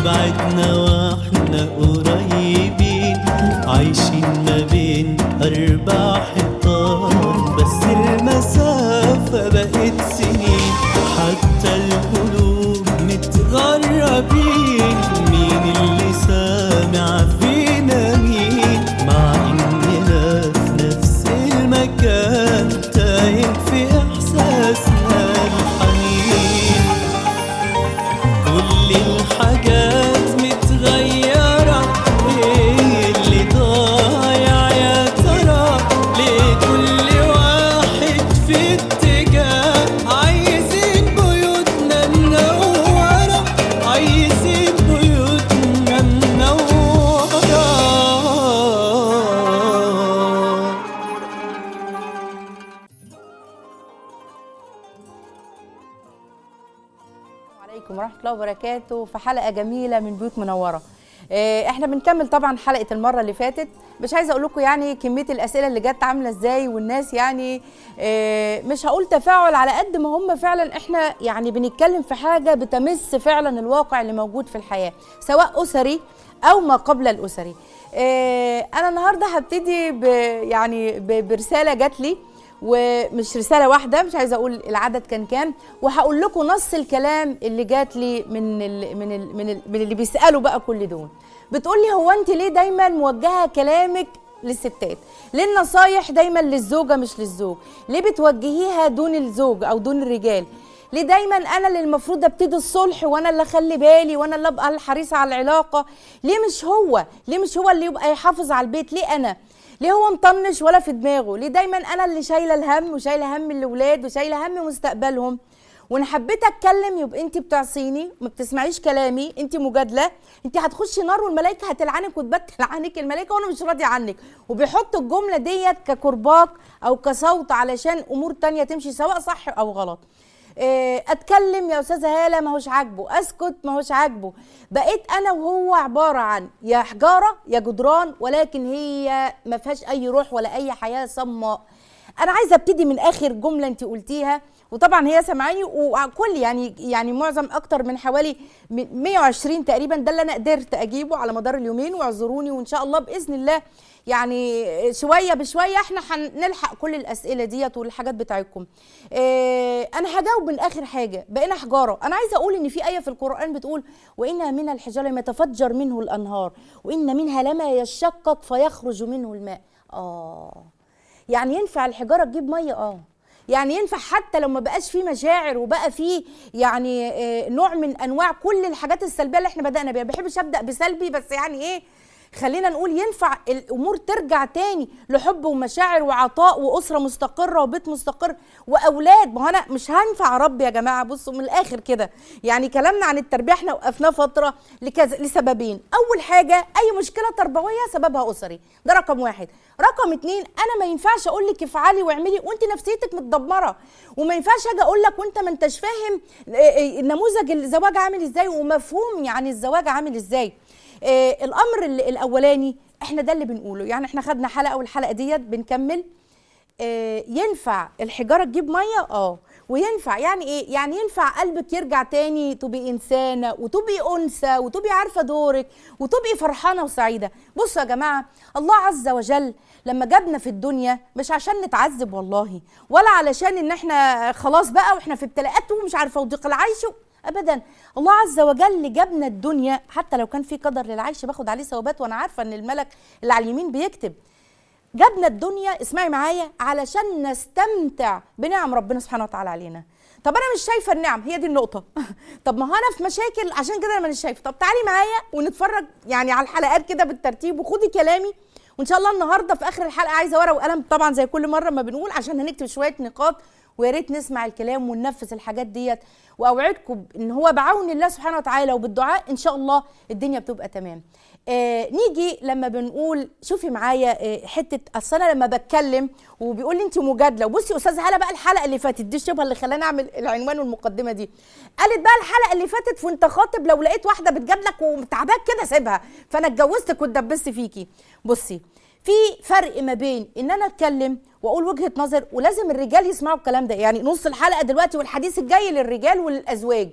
بعدنا واحنا قريبين عايشين ما بين أربع حيطان بس المسافة بقت سنين حتى القلوب متغربين مين اللي سامع فينا مين مع إننا في نفس المكان تايه في إحساسنا الحنين كل الحاجات متغيرة ايه اللي ضايع يا ترى ليه كل واحد في اتجاه عايزين بيوتنا منورة عايزين بيوتنا منورة عليكم ورحمة الله وبركاته في حلقة جميلة من بيوت منورة آه، احنا بنكمل طبعا حلقة المرة اللي فاتت مش عايزة اقول لكم يعني كمية الاسئلة اللي جت عاملة ازاي والناس يعني آه، مش هقول تفاعل على قد ما هم فعلا احنا يعني بنتكلم في حاجة بتمس فعلا الواقع اللي موجود في الحياة سواء اسري او ما قبل الاسري آه، انا النهاردة هبتدي ب يعني ب- برسالة جات لي ومش رسالة واحدة مش عايزة أقول العدد كان كام وهقول لكم نص الكلام اللي جات لي من ال من ال من, ال من اللي بيسألوا بقى كل دول بتقول لي هو أنت ليه دايما موجهة كلامك للستات ليه النصايح دايما للزوجة مش للزوج ليه بتوجهيها دون الزوج أو دون الرجال ليه دايما انا اللي المفروض ابتدي الصلح وانا اللي اخلي بالي وانا اللي ابقى الحريصه على العلاقه ليه مش هو ليه مش هو اللي يبقى يحافظ على البيت ليه انا ليه هو مطنش ولا في دماغه ليه دايما انا اللي شايله الهم وشايله هم الاولاد وشايله هم مستقبلهم وانا حبيت اتكلم يبقى انت بتعصيني ما بتسمعيش كلامي انت مجادله انت هتخشي نار والملائكه هتلعنك وتبتل عنك الملائكه وانا مش راضيه عنك وبيحطوا الجمله ديت ككرباج او كصوت علشان امور تانية تمشي سواء صح او غلط إيه، اتكلم يا استاذه هاله ما هوش عاجبه اسكت ما هوش عاجبه بقيت انا وهو عباره عن يا حجاره يا جدران ولكن هي ما فيهاش اي روح ولا اي حياه صماء انا عايزه ابتدي من اخر جمله انت قلتيها وطبعا هي سامعاني وكل يعني يعني معظم اكتر من حوالي 120 تقريبا ده اللي انا قدرت اجيبه على مدار اليومين واعذروني وان شاء الله باذن الله يعني شويه بشويه احنا هنلحق كل الاسئله ديت والحاجات بتاعتكم إيه انا هجاوب من اخر حاجه بقينا حجاره انا عايزه اقول ان في ايه في القران بتقول وان من الحجاره ما يتفجر منه الانهار وان منها لما يشقق فيخرج منه الماء اه يعني ينفع الحجاره تجيب ميه اه يعني ينفع حتى لو ما بقاش فيه مشاعر وبقى فيه يعني آه، نوع من انواع كل الحاجات السلبيه اللي احنا بدانا بيها ما بحبش ابدا بسلبي بس يعني ايه خلينا نقول ينفع الامور ترجع تاني لحب ومشاعر وعطاء واسره مستقره وبيت مستقر واولاد ما هو انا مش هينفع اربي يا جماعه بصوا من الاخر كده يعني كلامنا عن التربيه احنا وقفناه فتره لكذا لسببين اول حاجه اي مشكله تربويه سببها اسري ده رقم واحد رقم اتنين انا ما ينفعش اقول لك افعلي واعملي وانت نفسيتك متدمره وما ينفعش اجي اقول لك وانت ما انتش فاهم آه، آه، نموذج الزواج عامل ازاي ومفهوم يعني الزواج عامل ازاي آه، الامر ال- الاولاني احنا ده اللي بنقوله يعني احنا خدنا حلقه والحلقه ديت بنكمل آه، ينفع الحجاره تجيب ميه اه وينفع يعني ايه يعني ينفع قلبك يرجع تاني تبقي انسانه وتبقي انثى وتبقي عارفه دورك وتبقي فرحانه وسعيده بصوا يا جماعه الله عز وجل لما جابنا في الدنيا مش عشان نتعذب والله ولا علشان ان احنا خلاص بقى واحنا في ابتلاءات ومش عارفه وضيق العيش ابدا الله عز وجل جابنا الدنيا حتى لو كان في قدر للعيش باخد عليه ثوابات وانا عارفه ان الملك اللي على اليمين بيكتب جابنا الدنيا اسمعي معايا علشان نستمتع بنعم ربنا سبحانه وتعالى علينا طب انا مش شايفه النعم هي دي النقطه طب ما هو انا في مشاكل عشان كده انا مش شايفه طب تعالي معايا ونتفرج يعني على الحلقات كده بالترتيب وخدي كلامي وان شاء الله النهارده في اخر الحلقه عايزه ورقه وقلم طبعا زي كل مره ما بنقول عشان هنكتب شويه نقاط ويا ريت نسمع الكلام وننفذ الحاجات ديت واوعدكم ان هو بعون الله سبحانه وتعالى وبالدعاء ان شاء الله الدنيا بتبقى تمام آه نيجي لما بنقول شوفي معايا آه حته اصل انا لما بتكلم وبيقول لي انت مجادله وبصي يا استاذه هلا بقى الحلقه اللي فاتت دي الشبهه اللي خلاني اعمل العنوان والمقدمه دي قالت بقى الحلقه اللي فاتت وانت خاطب لو لقيت واحده بتجادلك وتعباك كده سيبها فانا اتجوزتك واتدبست فيكي بصي في فرق ما بين ان انا اتكلم واقول وجهه نظر ولازم الرجال يسمعوا الكلام ده يعني نص الحلقه دلوقتي والحديث الجاي للرجال وللازواج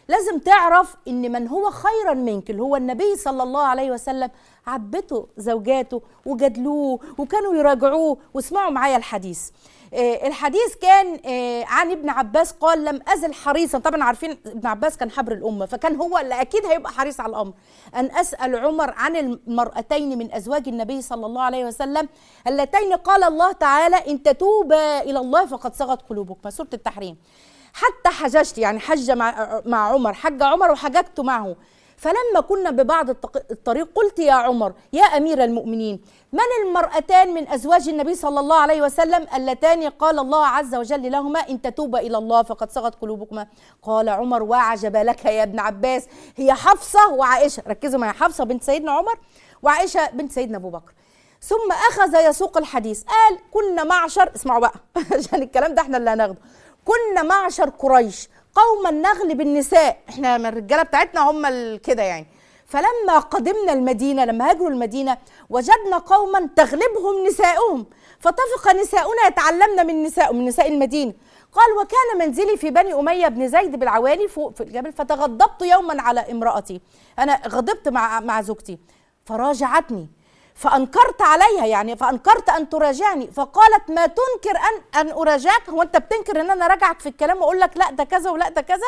لازم تعرف ان من هو خيرا منك اللي هو النبي صلى الله عليه وسلم عبته زوجاته وجادلوه وكانوا يراجعوه واسمعوا معايا الحديث آه، الحديث كان آه، عن ابن عباس قال لم ازل حريصا طبعا عارفين ابن عباس كان حبر الامه فكان هو اللي اكيد هيبقى حريص على الامر ان اسال عمر عن المراتين من ازواج النبي صلى الله عليه وسلم اللتين قال الله تعالى ان تتوبا الى الله فقد صغت قلوبكما سوره التحريم حتى حججت يعني حج مع مع عمر حج عمر وحججت معه فلما كنا ببعض الطق- الطريق قلت يا عمر يا امير المؤمنين من المرأتان من ازواج النبي صلى الله عليه وسلم اللتان قال الله عز وجل لهما ان تتوبا الى الله فقد صغت قلوبكما قال عمر وعجب لك يا ابن عباس هي حفصه وعائشه ركزوا معايا حفصه بنت سيدنا عمر وعائشه بنت سيدنا ابو بكر ثم اخذ يسوق الحديث قال كنا معشر اسمعوا بقى عشان الكلام ده احنا اللي هناخده كنا معشر قريش قوما نغلب النساء احنا من الرجاله بتاعتنا هم ال- كده يعني فلما قدمنا المدينه لما هاجروا المدينه وجدنا قوما تغلبهم نساؤهم فطفق نساؤنا يتعلمن من نساء من نساء المدينه قال وكان منزلي في بني اميه بن زيد بالعوالي فوق في الجبل فتغضبت يوما على امراتي انا غضبت مع مع زوجتي فراجعتني فانكرت عليها يعني فانكرت ان تراجعني فقالت ما تنكر ان ان اراجعك هو انت بتنكر ان انا راجعك في الكلام واقول لك لا ده كذا ولا ده كذا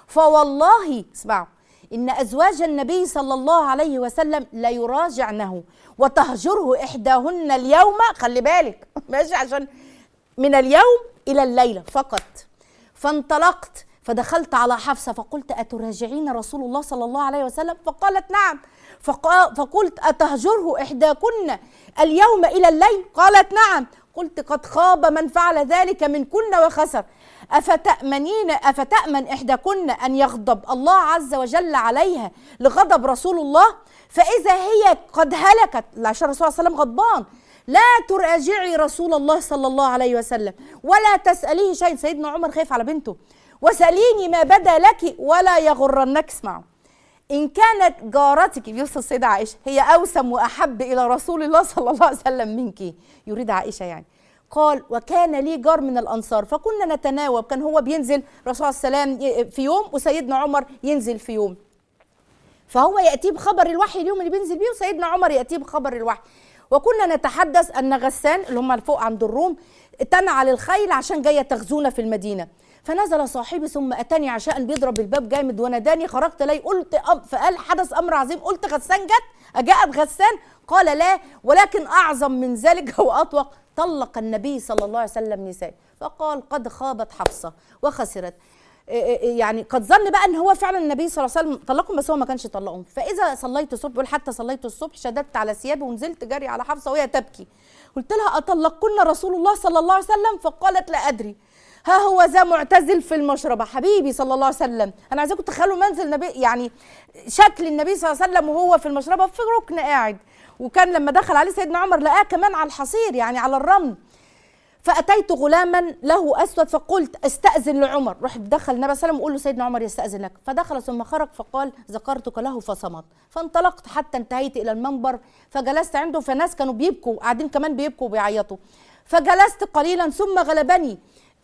فوالله اسمعوا ان ازواج النبي صلى الله عليه وسلم لا يراجعنه وتهجره احداهن اليوم خلي بالك ماشي عشان من اليوم الى الليله فقط فانطلقت فدخلت على حفصه فقلت اتراجعين رسول الله صلى الله عليه وسلم فقالت نعم فقا فقلت اتهجره احداكن اليوم الى الليل قالت نعم قلت قد خاب من فعل ذلك منكن وخسر أفتأمنين أفتأمن إحداكن أن يغضب الله عز وجل عليها لغضب رسول الله فإذا هي قد هلكت لا عشان الرسول صلى الله عليه وسلم غضبان لا تراجعي رسول الله صلى الله عليه وسلم ولا تسأليه شيء سيدنا عمر خايف على بنته وسأليني ما بدا لك ولا يغرنك اسمعوا إن كانت جارتك بيوصف السيدة عائشة هي أوسم وأحب إلى رسول الله صلى الله عليه وسلم منك يريد عائشة يعني قال وكان لي جار من الأنصار فكنا نتناوب كان هو بينزل رسول الله عليه وسلم في يوم وسيدنا عمر ينزل في يوم فهو يأتيه بخبر الوحي اليوم اللي بينزل بيه وسيدنا عمر يأتيه بخبر الوحي وكنا نتحدث أن غسان اللي هم فوق عند الروم تنعل الخيل عشان جاية تغزونا في المدينة فنزل صاحبي ثم اتاني عشاء بيضرب الباب جامد وناداني خرجت لي قلت أم فقال حدث امر عظيم قلت غسان جت اجاءت غسان قال لا ولكن اعظم من ذلك واطوق طلق النبي صلى الله عليه وسلم نساء فقال قد خابت حفصه وخسرت يعني قد ظن بقى ان هو فعلا النبي صلى الله عليه وسلم طلقهم بس هو ما كانش طلقهم فاذا صليت الصبح بيقول حتى صليت الصبح شددت على ثيابي ونزلت جري على حفصه وهي تبكي قلت لها اطلقكن رسول الله صلى الله عليه وسلم فقالت لا ادري ها هو ذا معتزل في المشربة حبيبي صلى الله عليه وسلم أنا عايزاكم تخيلوا منزل النبي يعني شكل النبي صلى الله عليه وسلم وهو في المشربة في ركن قاعد وكان لما دخل عليه سيدنا عمر لقاه كمان على الحصير يعني على الرمل فأتيت غلاما له أسود فقلت استأذن لعمر رحت دخل النبي صلى الله عليه وسلم وقول له سيدنا عمر يستأذن لك فدخل ثم خرج فقال ذكرتك له فصمت فانطلقت حتى انتهيت إلى المنبر فجلست عنده فناس كانوا بيبكوا قاعدين كمان بيبكوا وبيعيطوا فجلست قليلا ثم غلبني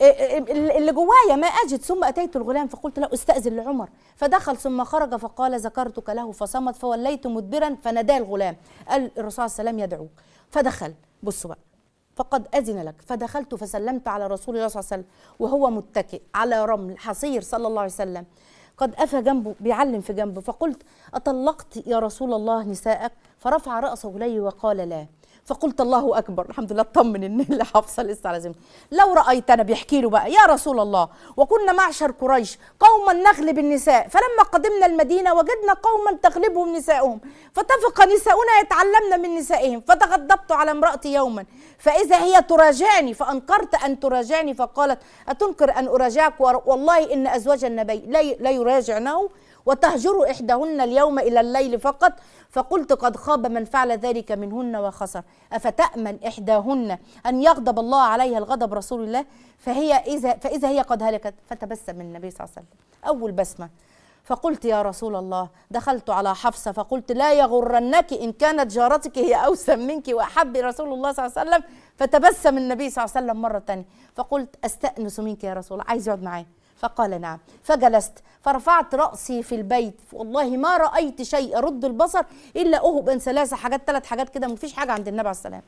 اللي جوايا ما اجد ثم اتيت الغلام فقلت له استاذن لعمر فدخل ثم خرج فقال ذكرتك له فصمت فوليت مدبرا فنادى الغلام قال الرسول صلى الله عليه وسلم يدعوك فدخل بصوا بقى فقد اذن لك فدخلت فسلمت على رسول الله صلى الله عليه وسلم وهو متكئ على رمل حصير صلى الله عليه وسلم قد أفى جنبه بيعلم في جنبه فقلت أطلقت يا رسول الله نساءك فرفع رأسه إلي وقال لا فقلت الله اكبر الحمد لله اطمن ان اللي حافظه لسه على ذمتي لو رايتنا بيحكي له بقى يا رسول الله وكنا معشر قريش قوما نغلب النساء فلما قدمنا المدينه وجدنا قوما تغلبهم نساؤهم فطفق نساؤنا يتعلمن من نسائهم فتغضبت على امراتي يوما فاذا هي تراجعني فانكرت ان تراجعني فقالت اتنكر ان اراجعك والله ان ازواج النبي لا يراجعنه وتهجر إحداهن اليوم إلى الليل فقط فقلت قد خاب من فعل ذلك منهن وخسر أفتأمن إحداهن أن يغضب الله عليها الغضب رسول الله فهي إذا فإذا هي قد هلكت فتبسم النبي صلى الله عليه وسلم أول بسمة فقلت يا رسول الله دخلت على حفصة فقلت لا يغرنك إن كانت جارتك هي أوسم منك وأحب رسول الله صلى الله عليه وسلم فتبسم النبي صلى الله عليه وسلم مرة تانية فقلت أستأنس منك يا رسول الله عايز يقعد معايا فقال نعم فجلست فرفعت رأسي في البيت والله ما رأيت شيء أرد البصر إلا أهب ثلاثة حاجات ثلاث حاجات كده مفيش حاجة عند النبي عليه السلام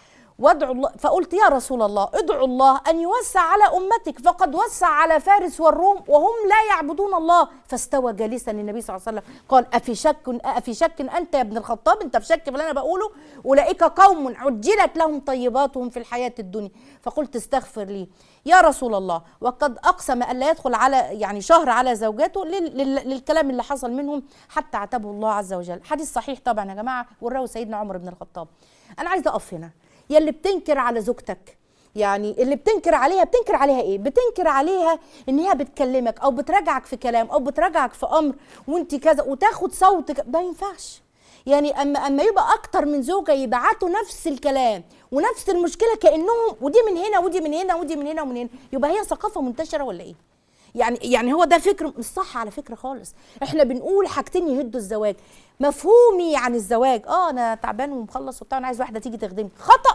وادعو الله فقلت يا رسول الله ادعو الله ان يوسع على امتك فقد وسع على فارس والروم وهم لا يعبدون الله فاستوى جالسا النبي صلى الله عليه وسلم قال افي شك افي شك انت يا ابن الخطاب انت في شك في اللي انا بقوله اولئك قوم عجلت لهم طيباتهم في الحياه الدنيا فقلت استغفر لي يا رسول الله وقد اقسم الا يدخل على يعني شهر على زوجاته لل- لل- للكلام اللي حصل منهم حتى عتبه الله عز وجل حديث صحيح طبعا يا جماعه والراوي سيدنا عمر بن الخطاب انا عايزه اقف هنا يا اللي بتنكر على زوجتك يعني اللي بتنكر عليها بتنكر عليها ايه بتنكر عليها ان هي بتكلمك او بتراجعك في كلام او بتراجعك في امر وانت كذا وتاخد صوتك ده ما ينفعش يعني اما اما يبقى اكتر من زوجه يبعتوا نفس الكلام ونفس المشكله كانهم ودي من هنا ودي من هنا ودي من هنا ومن هنا يبقى هي ثقافه منتشره ولا ايه يعني يعني هو ده فكر مش صح على فكره خالص احنا بنقول حاجتين يهدوا الزواج مفهومي عن الزواج اه انا تعبان ومخلص وبتاع انا عايز واحده تيجي تخدمني خطا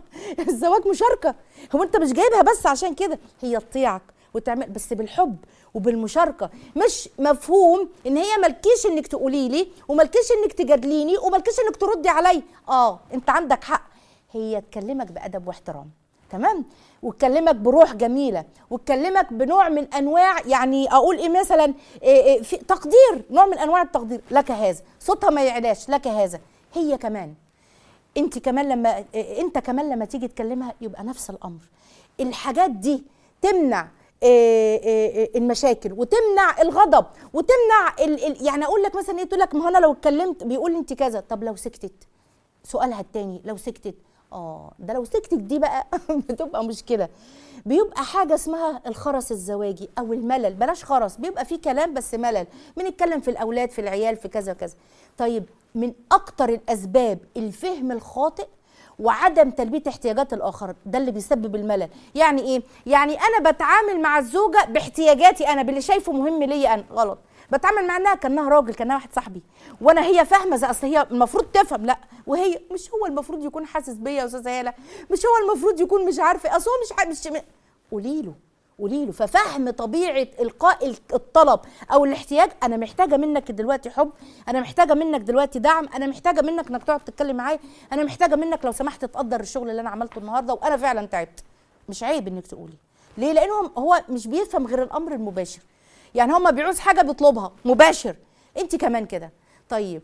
الزواج مشاركه هو انت مش جايبها بس عشان كده هي تطيعك وتعمل بس بالحب وبالمشاركه مش مفهوم ان هي مالكيش انك تقولي لي ومالكيش انك تجادليني ومالكيش انك تردي عليا اه انت عندك حق هي تكلمك بادب واحترام تمام وتكلمك بروح جميله وتكلمك بنوع من انواع يعني اقول ايه مثلا إيه إيه في تقدير نوع من انواع التقدير لك هذا صوتها ما يعلاش لك هذا هي كمان انت كمان لما إيه انت كمان لما تيجي تكلمها يبقى نفس الامر الحاجات دي تمنع إيه إيه إيه المشاكل وتمنع الغضب وتمنع ال ال يعني اقول لك مثلا ايه تقول لك ما هو انا لو اتكلمت بيقول لي انت كذا طب لو سكتت سؤالها التاني لو سكتت اه ده لو سكتت دي بقى بتبقى مشكله بيبقى حاجه اسمها الخرس الزواجي او الملل بلاش خرس بيبقى فيه كلام بس ملل بنتكلم في الاولاد في العيال في كذا وكذا طيب من اكتر الاسباب الفهم الخاطئ وعدم تلبيه احتياجات الاخر ده اللي بيسبب الملل يعني ايه يعني انا بتعامل مع الزوجه باحتياجاتي انا باللي شايفه مهم ليا انا غلط بتعامل مع انها كانها راجل كانها واحد صاحبي وانا هي فاهمه زي اصل هي المفروض تفهم لا وهي مش هو المفروض يكون حاسس بيا يا استاذه هاله مش هو المفروض يكون مش عارفه اصل هو مش ع- مش قولي له قولي له ففهم طبيعه القاء ال- الطلب او الاحتياج انا محتاجه منك دلوقتي حب انا محتاجه منك دلوقتي دعم انا محتاجه منك انك تقعد تتكلم معايا انا محتاجه منك لو سمحت تقدر الشغل اللي انا عملته النهارده وانا فعلا تعبت مش عيب انك تقولي ليه لانه هو مش بيفهم غير الامر المباشر يعني هو ما بيعوز حاجه بيطلبها مباشر انت كمان كده طيب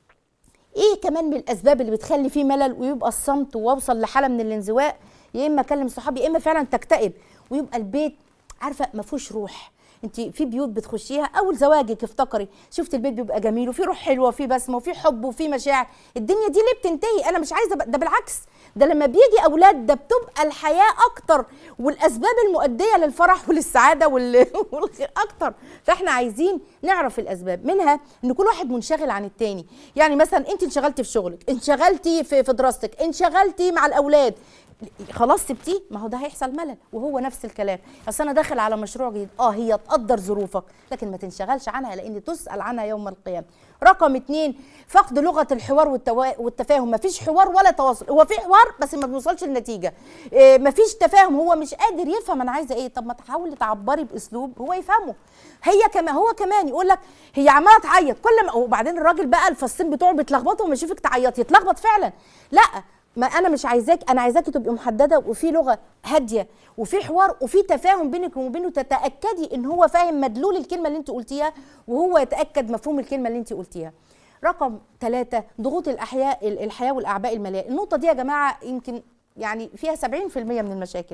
ايه كمان من الاسباب اللي بتخلي فيه ملل ويبقى الصمت واوصل لحاله من الانزواء يا اما اكلم صحابي يا اما فعلا تكتئب ويبقى البيت عارفه ما فيهوش روح انت في بيوت بتخشيها اول زواجك افتكري شفت البيت بيبقى جميل وفي روح حلوه وفي بسمه وفي حب وفي مشاعر الدنيا دي ليه بتنتهي انا مش عايزه ب- ده بالعكس ده لما بيجي اولاد ده بتبقى الحياه اكتر والاسباب المؤديه للفرح وللسعاده وال... والخير اكتر فاحنا عايزين نعرف الاسباب منها ان كل واحد منشغل عن التاني يعني مثلا انت انشغلتي في شغلك انشغلتي في في دراستك انشغلتي مع الاولاد خلاص سبتيه ما هو ده هيحصل ملل وهو نفس الكلام اصل انا داخل على مشروع جديد اه هي تقدر ظروفك لكن ما تنشغلش عنها لان تسال عنها يوم القيامه رقم اتنين فقد لغه الحوار والتوا... والتفاهم ما فيش حوار ولا تواصل هو في حوار بس ما بنوصلش لنتيجه إيه ما فيش تفاهم هو مش قادر يفهم انا عايزه ايه طب ما تحاولي تعبري باسلوب هو يفهمه هي كمان هو كمان يقول لك هي عماله تعيط كل ما وبعدين الراجل بقى الفصين بتوعه بيتلخبطوا وما يشوفك تعيطي يتلخبط فعلا لا ما انا مش عايزاك انا عايزاكي تبقي محدده وفي لغه هاديه وفي حوار وفي تفاهم بينك وبينه تتاكدي ان هو فاهم مدلول الكلمه اللي انت قلتيها وهو يتاكد مفهوم الكلمه اللي انت قلتيها رقم ثلاثة ضغوط الأحياء الحياة والأعباء المالية النقطة دي يا جماعة يمكن يعني فيها 70% من المشاكل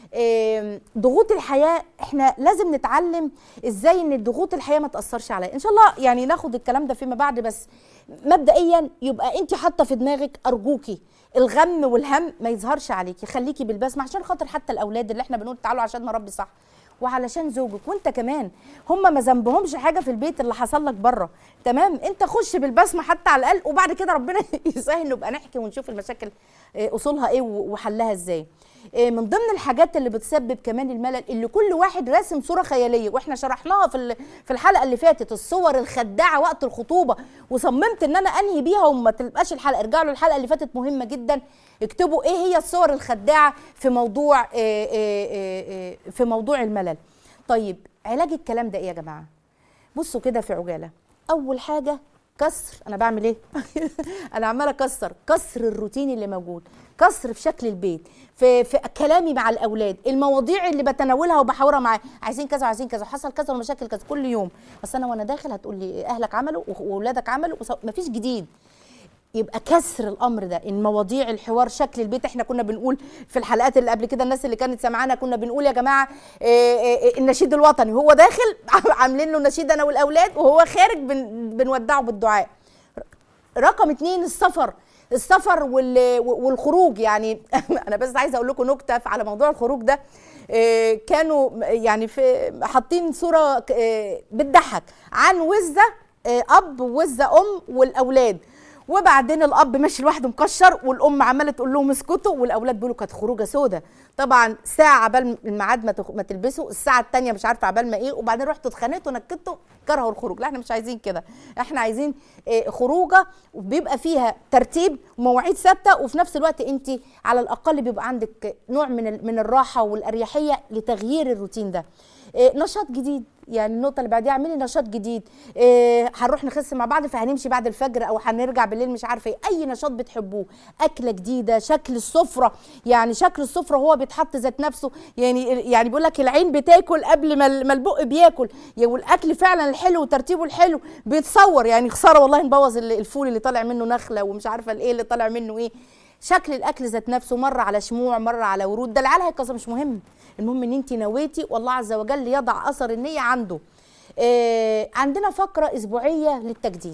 إيه، ضغوط الحياة احنا لازم نتعلم ازاي ان ضغوط الحياة ما تأثرش عليا ان شاء الله يعني ناخد الكلام ده فيما بعد بس مبدئيا يبقى انت حاطة في دماغك ارجوكي الغم والهم ما يظهرش عليكي خليكي بالبسمة عشان خاطر حتى الاولاد اللي احنا بنقول تعالوا عشان نربي صح وعلشان زوجك وانت كمان هم ما ذنبهمش حاجه في البيت اللي حصل لك بره تمام انت خش بالبسمه حتى على الاقل وبعد كده ربنا يسهل نبقى نحكي ونشوف المشاكل اه، اصولها ايه وحلها ازاي اه، من ضمن الحاجات اللي بتسبب كمان الملل اللي كل واحد راسم صوره خياليه واحنا شرحناها في ال- في الحلقه اللي فاتت الصور الخداعه وقت الخطوبه وصممت ان انا انهي بيها وما تبقاش الحلقه ارجعوا للحلقه اللي فاتت مهمه جدا اكتبوا ايه هي الصور الخداعه في موضوع اه، اه، اه، اه، في موضوع الملل طيب علاج الكلام ده ايه يا جماعه بصوا كده في عجاله اول حاجه كسر انا بعمل ايه انا عماله اكسر كسر الروتين اللي موجود كسر في شكل البيت في, في كلامي مع الاولاد المواضيع اللي بتناولها وبحاورها معاه عايزين كذا وعايزين كذا حصل كذا ومشاكل كذا كل يوم بس انا وانا داخل هتقول لي اهلك عملوا واولادك عملوا وسو- مفيش جديد يبقى كسر الامر ده المواضيع الحوار شكل البيت احنا كنا بنقول في الحلقات اللي قبل كده الناس اللي كانت سامعانا كنا بنقول يا جماعه إيه إيه النشيد الوطني هو داخل عاملين له نشيد انا والاولاد وهو خارج بن بنودعه بالدعاء رقم اتنين السفر السفر وال- والخروج يعني انا بس عايزه اقول لكم نكته على موضوع الخروج ده إيه، كانوا يعني في حاطين صوره إيه، بتضحك عن وزه إيه، اب ووزه ام والاولاد وبعدين الاب ماشي لوحده مكشر والام عماله تقول لهم اسكتوا والاولاد بيقولوا كانت خروجه سودة طبعا ساعه عبال الميعاد ما تخ- ما تلبسوا الساعه الثانيه مش عارفه عبال ما ايه وبعدين رحتوا اتخانقتوا نكدتوا كرهوا الخروج لا احنا مش عايزين كده احنا عايزين إيه، خروجه وبيبقى فيها ترتيب ومواعيد ثابته وفي نفس الوقت انت على الاقل بيبقى عندك نوع من ال- من الراحه والاريحيه لتغيير الروتين ده إيه، نشاط جديد يعني النقطة اللي بعديها اعملي نشاط جديد إيه هنروح نخس مع بعض فهنمشي بعد الفجر او هنرجع بالليل مش عارفة ايه اي نشاط بتحبوه اكلة جديدة شكل السفرة يعني شكل السفرة هو بيتحط ذات نفسه يعني يعني بيقول لك العين بتاكل قبل ما ال- ما البق بياكل يعني والاكل فعلا الحلو وترتيبه الحلو بيتصور يعني خسارة والله نبوظ ال- الفول اللي طالع منه نخلة ومش عارفة الايه اللي طالع منه ايه شكل الاكل ذات نفسه مره على شموع مره على ورود ده العيال هيكسر مش مهم المهم ان انت نويتي والله عز وجل يضع اثر النيه عنده آه عندنا فقره اسبوعيه للتجديد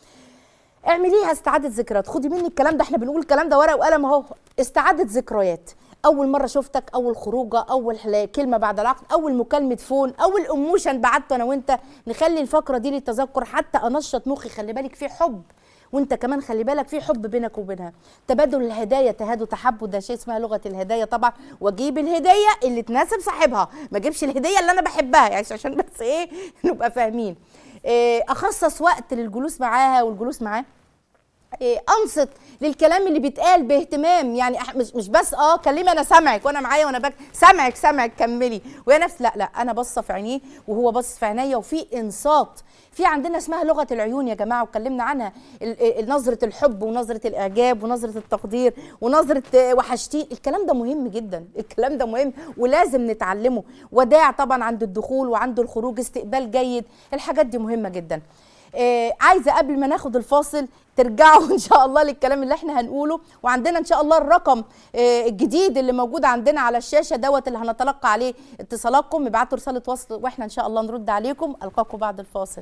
اعمليها استعاده ذكريات خدي مني الكلام ده احنا بنقول الكلام ده ورقه وقلم اهو استعاده ذكريات اول مره شفتك اول خروجه اول حلا- كلمه بعد العقد اول مكالمه فون اول اموشن بعته انا وانت نخلي الفقره دي للتذكر حتى انشط مخي خلي بالك في حب وانت كمان خلي بالك في حب بينك وبينها تبادل الهدايا تهادوا تحبوا ده شيء اسمها لغه الهدايا طبعا واجيب الهديه اللي تناسب صاحبها ما اجيبش الهديه اللي انا بحبها يعني عشان بس ايه نبقى فاهمين إيه اخصص وقت للجلوس معاها والجلوس معاه إيه، انصت للكلام اللي بيتقال باهتمام يعني أح- مش مش بس اه كلمي انا سامعك وانا معايا وانا بك سامعك سامعك كملي وهي نفس لا لا انا باصه في عينيه وهو باص في عينيا وفي انصات في عندنا اسمها لغه العيون يا جماعه واتكلمنا عنها ال- ال- نظره الحب ونظره الاعجاب ونظره التقدير ونظره آه، وحشتين الكلام ده مهم جدا الكلام ده مهم ولازم نتعلمه وداع طبعا عند الدخول وعند الخروج استقبال جيد الحاجات دي مهمه جدا آه، عايزه قبل ما ناخد الفاصل ترجعوا ان شاء الله للكلام اللي احنا هنقوله وعندنا ان شاء الله الرقم آه، الجديد اللي موجود عندنا على الشاشه دوت اللي هنتلقى عليه اتصالاتكم ابعتوا رساله وصل واحنا ان شاء الله نرد عليكم القاكم بعد الفاصل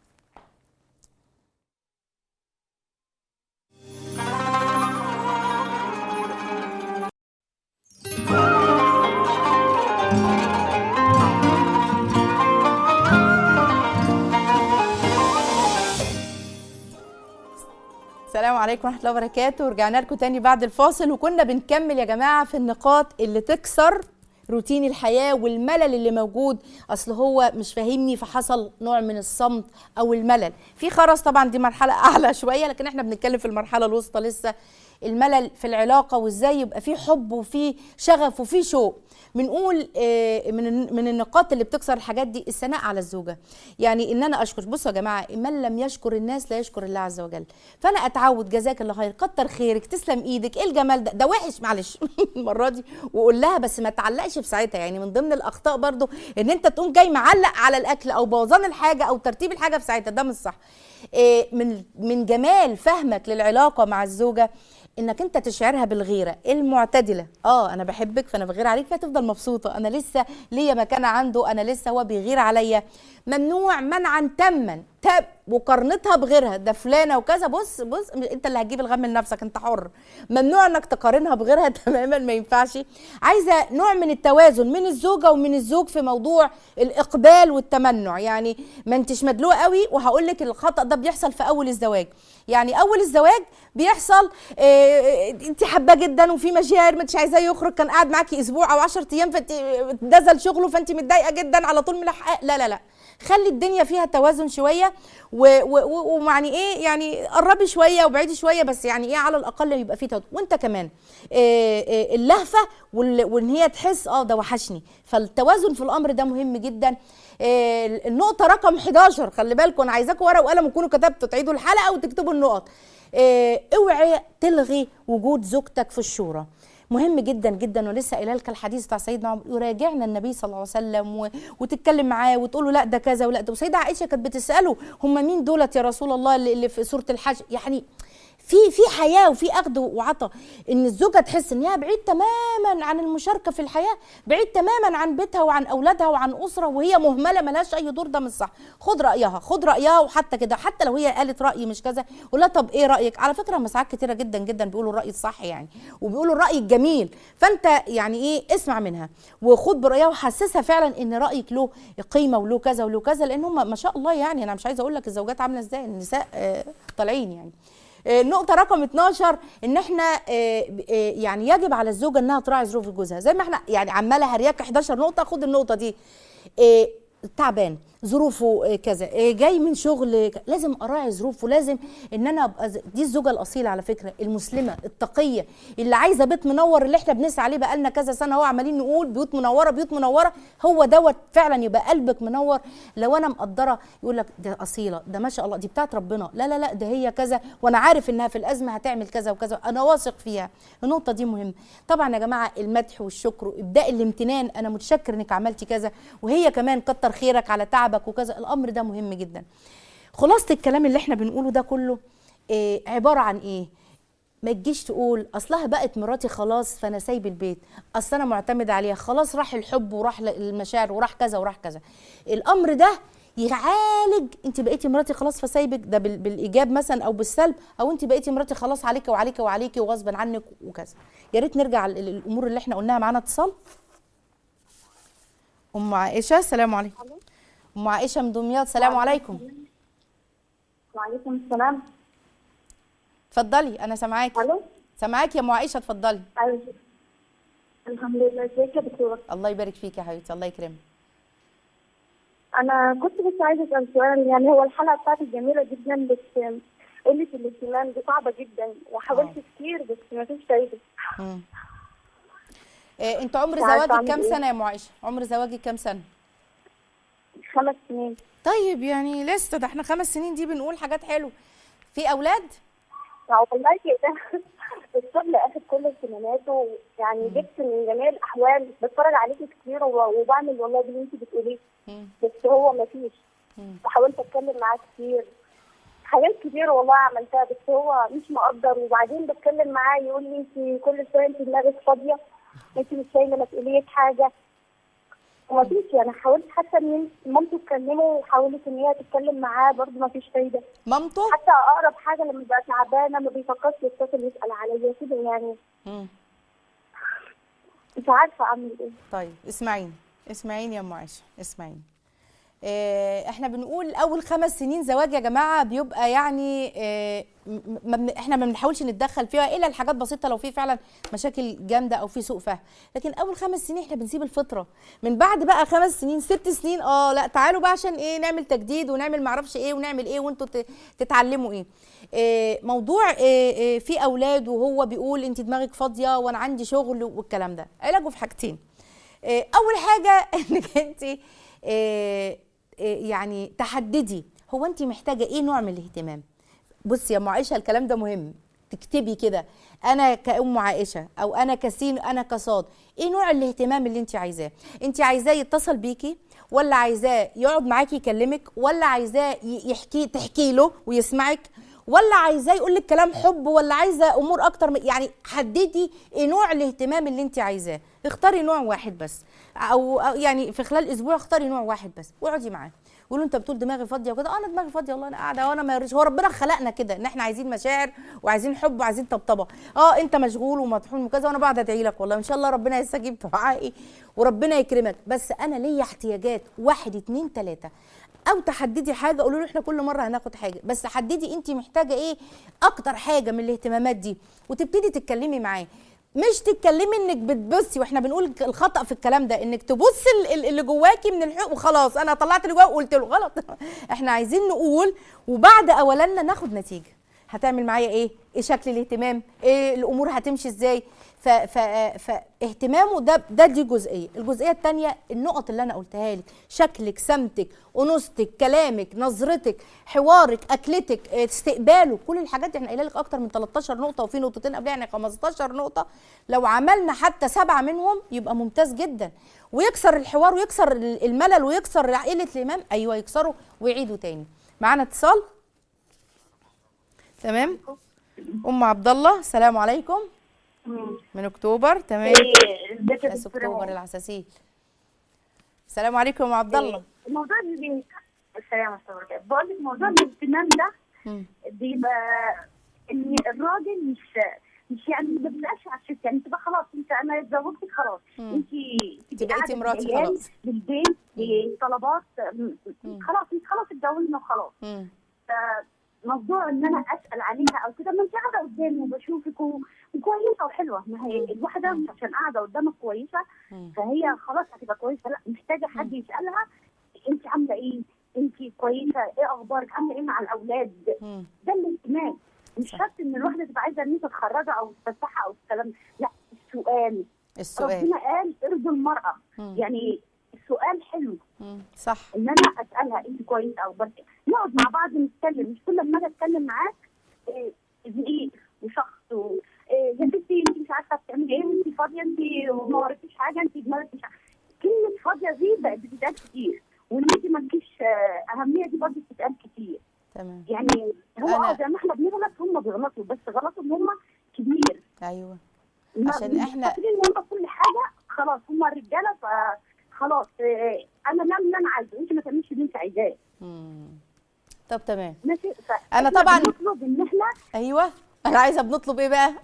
السلام عليكم ورحمه الله وبركاته ورجعنا لكم تاني بعد الفاصل وكنا بنكمل يا جماعه في النقاط اللي تكسر روتين الحياه والملل اللي موجود اصل هو مش فاهمني فحصل نوع من الصمت او الملل في خرس طبعا دي مرحله اعلى شويه لكن احنا بنتكلم في المرحله الوسطى لسه الملل في العلاقه وازاي يبقى في حب وفي شغف وفي شوق بنقول آه، من من النقاط اللي بتكسر الحاجات دي الثناء على الزوجه يعني ان انا اشكر بصوا يا جماعه من لم يشكر الناس لا يشكر الله عز وجل فانا اتعود جزاك الله خير كتر خيرك تسلم ايدك ايه الجمال ده ده وحش معلش المره دي وقول لها بس ما تعلقش في ساعتها يعني من ضمن الاخطاء برضو ان انت تقوم جاي معلق على الاكل او بوظان الحاجه او ترتيب الحاجه في ساعتها ده مش صح إيه، من من جمال فهمك للعلاقه مع الزوجه انك انت تشعرها بالغيره المعتدله اه انا بحبك فانا بغير عليك فتفضل مبسوطه انا لسه ليا مكانه عنده انا لسه هو بيغير عليا ممنوع منعا تاما تاب وقارنتها بغيرها ده فلانه وكذا بص بص انت اللي هتجيب الغم لنفسك انت حر ممنوع انك تقارنها بغيرها تماما ما ينفعش عايزه نوع من التوازن من الزوجه ومن الزوج في موضوع الاقبال والتمنع يعني ما انتش مدلوق قوي وهقول لك الخطا ده بيحصل في اول الزواج يعني اول الزواج بيحصل آه، انت حباه جدا وفي مشاعر مش عايزاه يخرج كان قاعد معاكي اسبوع او 10 ايام فانت نزل شغله فانت متضايقه جدا على طول ملحقه لا لا لا خلي الدنيا فيها توازن شويه و- و- و- ومعني ايه يعني قربي شويه وبعيدي شويه بس يعني ايه على الاقل يبقى في توازن وانت كمان إيه إيه اللهفه وال- وان هي تحس اه ده وحشني فالتوازن في الامر ده مهم جدا إيه النقطه رقم 11 خلي بالكم انا عايزاكم ورقه وقلم وتكونوا كتبتوا تعيدوا الحلقه وتكتبوا النقط إيه اوعي تلغي وجود زوجتك في الشورى مهم جدا جدا ولسه قايله لك الحديث بتاع سيدنا عمر يراجعنا النبي صلى الله عليه وسلم و... وتتكلم معاه وتقول له لا ده كذا ولا ده وسيده عائشه كانت بتساله هم مين دولت يا رسول الله اللي, اللي في سوره الحج يعني في في حياه وفي اخذ وعطاء ان الزوجه تحس ان هي بعيد تماما عن المشاركه في الحياه بعيد تماما عن بيتها وعن اولادها وعن اسره وهي مهمله ملهاش اي دور ده مش صح خد رايها خد رايها وحتى كده حتى لو هي قالت رايي مش كذا قول لها طب ايه رايك على فكره هم ساعات كتيره جدا جدا بيقولوا الراي الصح يعني وبيقولوا الراي الجميل فانت يعني ايه اسمع منها وخد برايها وحسسها فعلا ان رايك له قيمه وله كذا وله كذا لان هم ما شاء الله يعني انا مش عايزه اقول لك الزوجات عامله ازاي النساء آه، طالعين يعني آه، النقطة رقم 12 ان احنا آه، آه، يعني يجب على الزوجة انها تراعي ظروف جوزها زي ما احنا يعني عمالة هرياك 11 نقطة خد النقطة دي آه، تعبان ظروفه آه، كذا آه، جاي من شغل ك- لازم اراعي ظروفه لازم ان انا ابقى ز- دي الزوجه الاصيله على فكره المسلمه التقيه اللي عايزه بيت منور اللي احنا بنسعى عليه بقالنا كذا سنه اهو عمالين نقول بيوت منوره بيوت منوره هو دوت فعلا يبقى قلبك منور لو انا مقدره يقول لك ده اصيله ده ما شاء الله دي بتاعت ربنا لا لا لا ده هي كذا وانا عارف انها في الازمه هتعمل كذا وكذا انا واثق فيها النقطه دي مهمه طبعا يا جماعه المدح والشكر وابداء الامتنان انا متشكر انك عملتي كذا وهي كمان كتر خيرك على تعبك وكذا الامر ده مهم جدا خلاصه الكلام اللي احنا بنقوله ده كله إيه عباره عن ايه ما تجيش تقول اصلها بقت مراتي خلاص فانا سايب البيت اصل انا معتمد عليها خلاص راح الحب وراح المشاعر وراح كذا وراح كذا الامر ده يعالج انت بقيتي مراتي خلاص فسايبك ده بال- بالايجاب مثلا او بالسلب او انت بقيتي مراتي خلاص عليك وعليك وعليك وغصبا عنك وكذا يا ريت نرجع لل- للامور اللي احنا قلناها معانا اتصال ام عائشه السلام عليكم ام عائشه من دمياط السلام عليكم وعليكم السلام اتفضلي انا سامعاكي الو سامعاكي يا ام عائشه اتفضلي ايوه الحمد لله ازيك يا دكتوره الله يبارك فيك يا حبيبتي الله يكرمك انا كنت بس عايزه اسال سؤال يعني هو الحلقه بتاعتك جميله جدا بس قله الاهتمام دي صعبه جدا وحاولت كتير بس ما فيش فايده مم. إيه انت عمر مش عارفة زواجك أعمل كام إيه. سنه يا ام عائشه عمر زواجك كام سنه خمس سنين طيب يعني لسه ده احنا خمس سنين دي بنقول حاجات حلوه في اولاد يعني والله كده الشغل اخد كل اهتماماته يعني جبت من جميع الاحوال بتفرج عليكي كتير و- وبعمل والله اللي انت بتقوليه مم. بس هو ما فيش مم. وحاولت اتكلم معاه كتير حاجات كتير والله عملتها بس هو مش مقدر وبعدين بتكلم معاه يقول لي انت كل شويه انت دماغك فاضيه انت مش شايله مسؤوليه حاجه وما فيش يعني حاولت حتى ان مامته تكلمه وحاولت ان هي تتكلم معاه برضه ما فيش فايده مامته حتى اقرب حاجه لما ببقى تعبانه ما بيفكرش يتصل يسال عليا كده يعني مم. مش عارفه اعمل ايه طيب اسمعيني اسمعيني يا ام عائشه اسمعيني إيه احنا بنقول اول خمس سنين زواج يا جماعه بيبقى يعني إيه م- ما بن- احنا ما بنحاولش نتدخل فيها الا الحاجات بسيطه لو في فعلا مشاكل جامده او في سوء فهم لكن اول خمس سنين احنا بنسيب الفطره من بعد بقى خمس سنين ست سنين اه لا تعالوا بقى عشان ايه نعمل تجديد ونعمل معرفش ايه ونعمل ايه وانتوا ت- تتعلموا ايه إيه موضوع إيه إيه في اولاد وهو بيقول انت دماغك فاضيه وانا عندي شغل والكلام ده علاجه في حاجتين إيه، اول حاجه انك انت إيه، إيه، يعني تحددي هو انت محتاجه ايه نوع من الاهتمام بصي يا ام عائشه الكلام ده مهم تكتبي كده انا كأم عائشه او انا كسين انا كصاد ايه نوع الاهتمام اللي انت عايزاه انت عايزاه يتصل بيكي ولا عايزاه يقعد معاكي يكلمك ولا عايزاه ي- يحكي تحكي له ويسمعك ولا عايزاه يقول لك كلام حب ولا عايزه امور اكتر من يعني حددي ايه نوع الاهتمام اللي انت عايزاه اختاري نوع واحد بس او أو يعني في خلال اسبوع اختاري نوع واحد بس واقعدي معاه قولوا انت بتقول دماغي فاضيه وكده اه انا دماغي فاضيه والله انا قاعده وانا ما يرضيش هو ربنا خلقنا كده ان احنا عايزين مشاعر وعايزين حب وعايزين طبطبه اه انت مشغول ومطحون وكذا وانا بقعد ادعي لك والله ان شاء الله ربنا يستجيب دعائي وربنا يكرمك بس انا ليا احتياجات واحد اتنين تلاته او تحددي حاجه قولوا له احنا كل مره هناخد حاجه بس حددي انت محتاجه ايه اكتر حاجه من الاهتمامات دي وتبتدي تتكلمي معاه مش تتكلمي انك بتبصي واحنا بنقول الخطا في الكلام ده انك تبصي ال- ال- اللي جواكي من الحقوق وخلاص انا طلعت اللي جوايا وقلت له غلط احنا عايزين نقول وبعد اولنا ناخد نتيجه هتعمل معايا ايه ايه شكل الاهتمام ايه الامور هتمشي ازاي ف ف فاهتمامه ده ده دي جزئيه الجزئيه الثانيه النقط اللي انا قلتها لك شكلك سمتك انوثتك كلامك نظرتك حوارك اكلتك اه، استقباله كل الحاجات دي احنا قايله لك اكتر من 13 نقطه وفي نقطتين قبلها يعني 15 نقطه لو عملنا حتى سبعه منهم يبقى ممتاز جدا ويكسر الحوار ويكسر ال- الملل ويكسر عقيله الامام ايوه يكسره ويعيده تاني معانا اتصال تمام ام عبد الله السلام عليكم من اكتوبر تمام ازيك يا ناس دكتورة اكتوبر هاني؟ العساسيل السلام عليكم يا ام عبد الله موضوع ال- السلام عليكم بقول لك موضوع الاهتمام ده مم. بيبقى ان الراجل مش مش يعني ما بيبقاش على الست يعني تبقى خلاص انت انا اتزوجتك خلاص مم. انت انت بقيتي مراتي خلاص. بالبيت طلبات خلاص انت خلاص اتجوزنا وخلاص مم. موضوع ان انا اسال عليها او كده ما انت قاعده قدامي وبشوفك و- وكويسه وحلوه ما هي الواحده مش عشان قاعده قدامك كويسه مم. فهي خلاص هتبقى كويسه لا محتاجه حد يسالها انت عامله ايه؟ انت كويسه؟ ايه اخبارك؟ عامله ايه مع الاولاد؟ مم. ده الاهتمام مش صح. شرط ان الواحده تبقى عايزه ان انت تخرجها او تفسحها او الكلام لا السؤال السؤال ربنا قال ارضوا المراه مم. يعني السؤال حلو مم. صح ان انا اسالها انت كويسه او بس نقعد مع بعض نتكلم مش كل ما اجي اتكلم معاك إيه، زعيق وشخص و... إيه، يا ستي انت مش عارفه بتعملي ايه انت فاضيه انت وما وريتيش حاجه انت دماغك مش عارفة. كلمه فاضيه دي بقت بتتقال كتير وان انت مالكيش آه، اهميه دي برضه بتتقال كتير تمام يعني هو أنا- اه زي ما احنا بنغلط هم بيغلطوا بس غلطهم هم كبير ايوه ما- عشان مش إحنا- فاكرين ان هم كل حاجه خلاص هم الرجاله فخلاص آه، انا نعمل اللي انا عايزه انت ما تعمليش اللي انت عايزاه مم. طب تمام ماشي أنا فإحنا طبعاً- بنطلب ان احنا ايوه انا عايزه بنطلب ايه بقى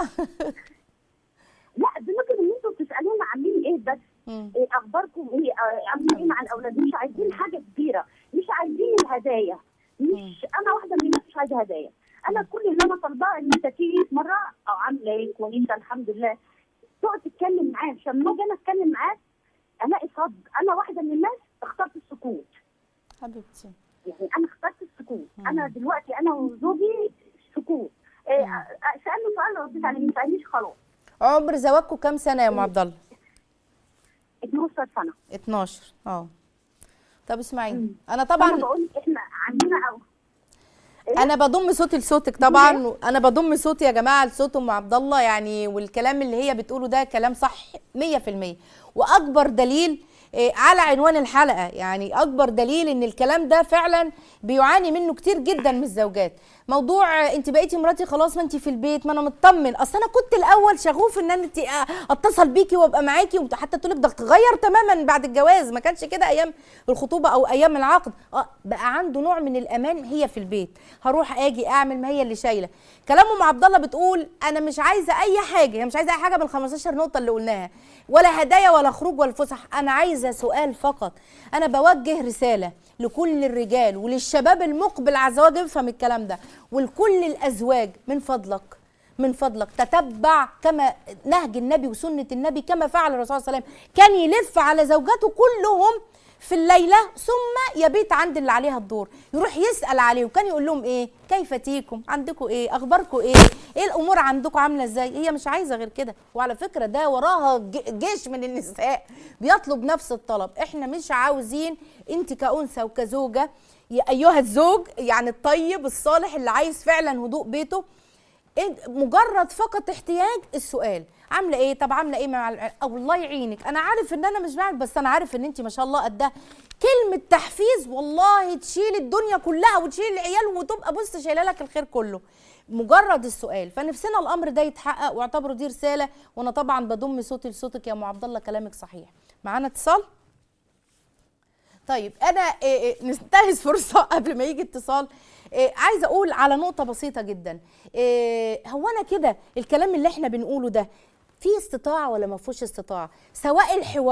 لا بنطلب ان انتوا تسالونا عاملين ايه بس مم. إيه اخباركم ايه آه، عاملين ايه مع الاولاد مش عايزين حاجه كبيره مش عايزين الهدايا مش انا واحده من الناس مش عايزه هدايا انا كل اللي انا طالباه ان انت تيجي في مره او عامله ايه كويسه الحمد لله تقعد تتكلم معايا عشان لما اجي انا اتكلم معاك الاقي صد انا واحده من الناس اخترت السكوت حبيبتي يعني انا اخترت السكوت انا دلوقتي انا وزوجي سكوت إيه آه، سالني سؤال رديت عليه ما سالنيش خلاص عمر زواجكم كام سنه يا ام عبد الله 12 سنه 12 اه طب اسمعيني انا انا طبعا بقول احنا عندنا او انا بضم صوتي لصوتك طبعا انا بضم صوتي يا جماعه لصوت ام عبد الله يعني والكلام اللي هي بتقوله ده كلام صح 100% واكبر دليل آه، على عنوان الحلقه يعني اكبر دليل ان الكلام ده فعلا بيعاني منه كتير جدا من الزوجات موضوع آه، انت بقيتي مراتي خلاص ما انت في البيت ما انا مطمن اصل انا كنت الاول شغوف ان انا انت آه، اتصل بيكي وابقى معاكي وت- حتى تقول لك ده اتغير تماما بعد الجواز ما كانش كده ايام الخطوبه او ايام العقد اه بقى عنده نوع من الامان هي في البيت هروح اجي اعمل ما هي اللي شايله كلام ام عبد الله بتقول انا مش عايزه اي حاجه هي مش عايزه اي حاجه من ال 15 نقطه اللي قلناها ولا هدايا ولا خروج ولا فسح انا عايزه سؤال فقط انا بوجه رساله لكل الرجال وللشباب المقبل على الزواج افهم الكلام ده ولكل الازواج من فضلك من فضلك تتبع كما نهج النبي وسنه النبي كما فعل الرسول صلى الله عليه وسلم كان يلف على زوجاته كلهم في الليله ثم يبيت عند اللي عليها الدور يروح يسال عليهم كان يقول لهم ايه كيف تيكم عندكم ايه اخباركم ايه ايه الامور عندكم عامله ازاي هي مش عايزه غير كده وعلى فكره ده وراها ج- جيش من النساء بيطلب نفس الطلب احنا مش عاوزين انت كانثى وكزوجه يا ايها الزوج يعني الطيب الصالح اللي عايز فعلا هدوء بيته إنت- مجرد فقط احتياج السؤال عامله ايه طب عامله ايه مع الع- أو الله يعينك انا عارف ان انا مش بعمل بس انا عارف ان انت ما شاء الله قدها كلمه تحفيز والله تشيل الدنيا كلها وتشيل العيال وتبقى بص شايله لك الخير كله مجرد السؤال فنفسنا الامر ده يتحقق واعتبروا دي رساله وانا طبعا بضم صوتي لصوتك يا ام عبد الله كلامك صحيح معانا اتصال طيب انا إيه إيه ننتهز فرصه قبل ما يجي اتصال إيه عايزه اقول على نقطه بسيطه جدا إيه هو انا كده الكلام اللي احنا بنقوله ده في استطاعه ولا ما فيهوش استطاعه سواء الحوار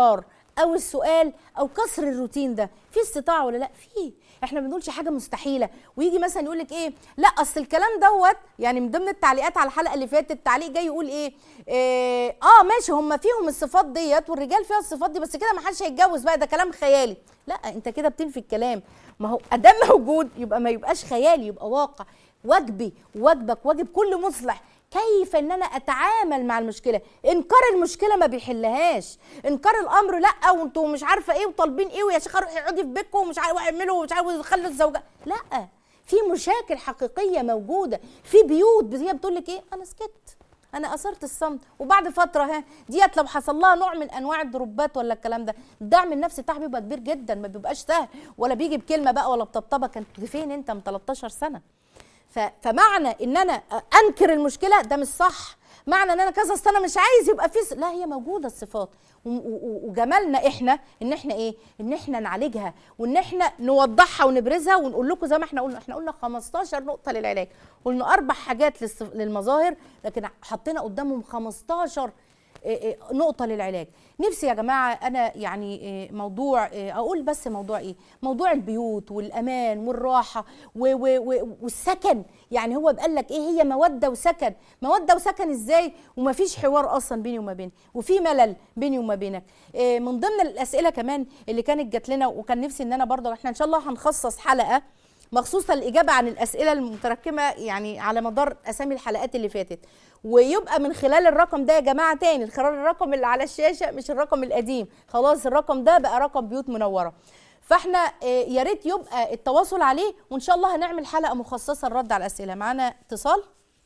او السؤال او كسر الروتين ده في استطاعه ولا لا في احنا ما بنقولش حاجه مستحيله ويجي مثلا يقول لك ايه لا اصل الكلام دوت يعني من ضمن التعليقات على الحلقه اللي فاتت التعليق جاي يقول ايه, إيه اه ماشي هم فيهم الصفات ديت والرجال فيها الصفات دي بس كده ما حدش هيتجوز بقى ده كلام خيالي لا انت كده بتنفي الكلام ما هو ادام موجود يبقى ما يبقاش خيالي يبقى واقع واجبي واجبك واجب كل مصلح كيف ان انا اتعامل مع المشكله انكار المشكله ما بيحلهاش انكار الامر لا وانتوا مش عارفه ايه وطالبين ايه ويا شيخه روحي اقعدي في بيتكم ومش عارفه اعملوا ومش عارفه خلوا الزوجه لا في مشاكل حقيقيه موجوده في بيوت هي بتقول لك ايه انا سكت انا اثرت الصمت وبعد فتره ها ديت لو حصل لها نوع من انواع الضربات ولا الكلام ده الدعم النفسي بتاعها بيبقى كبير جدا ما بيبقاش سهل ولا بيجي بكلمه بقى ولا بطبطبه كنت فين انت من 13 سنه ف- فمعنى ان انا انكر المشكله ده مش صح معنى ان انا كذا أصل انا مش عايز يبقى في س- لا هي موجوده الصفات و- و- وجمالنا احنا ان احنا ايه ان احنا نعالجها وان احنا نوضحها ونبرزها ونقول لكم زي ما احنا قلنا احنا قلنا 15 نقطه للعلاج قلنا اربع حاجات للصف- للمظاهر لكن حطينا قدامهم 15 إيه إيه نقطة للعلاج نفسي يا جماعة أنا يعني إيه موضوع إيه أقول بس موضوع إيه موضوع البيوت والأمان والراحة و و و والسكن يعني هو بقال لك إيه هي مودة وسكن مودة وسكن إزاي ومفيش حوار أصلا بيني وما بينك وفي ملل بيني وما بينك إيه من ضمن الأسئلة كمان اللي كانت جات لنا وكان نفسي إن أنا برضه إحنا إن شاء الله هنخصص حلقة مخصوصة الإجابة عن الأسئلة المتراكمة يعني على مدار أسامي الحلقات اللي فاتت ويبقى من خلال الرقم ده يا جماعة تاني خلال الرقم اللي على الشاشة مش الرقم القديم خلاص الرقم ده بقى رقم بيوت منورة فاحنا آه، يا ريت يبقى التواصل عليه وان شاء الله هنعمل حلقه مخصصه للرد على الاسئله معانا اتصال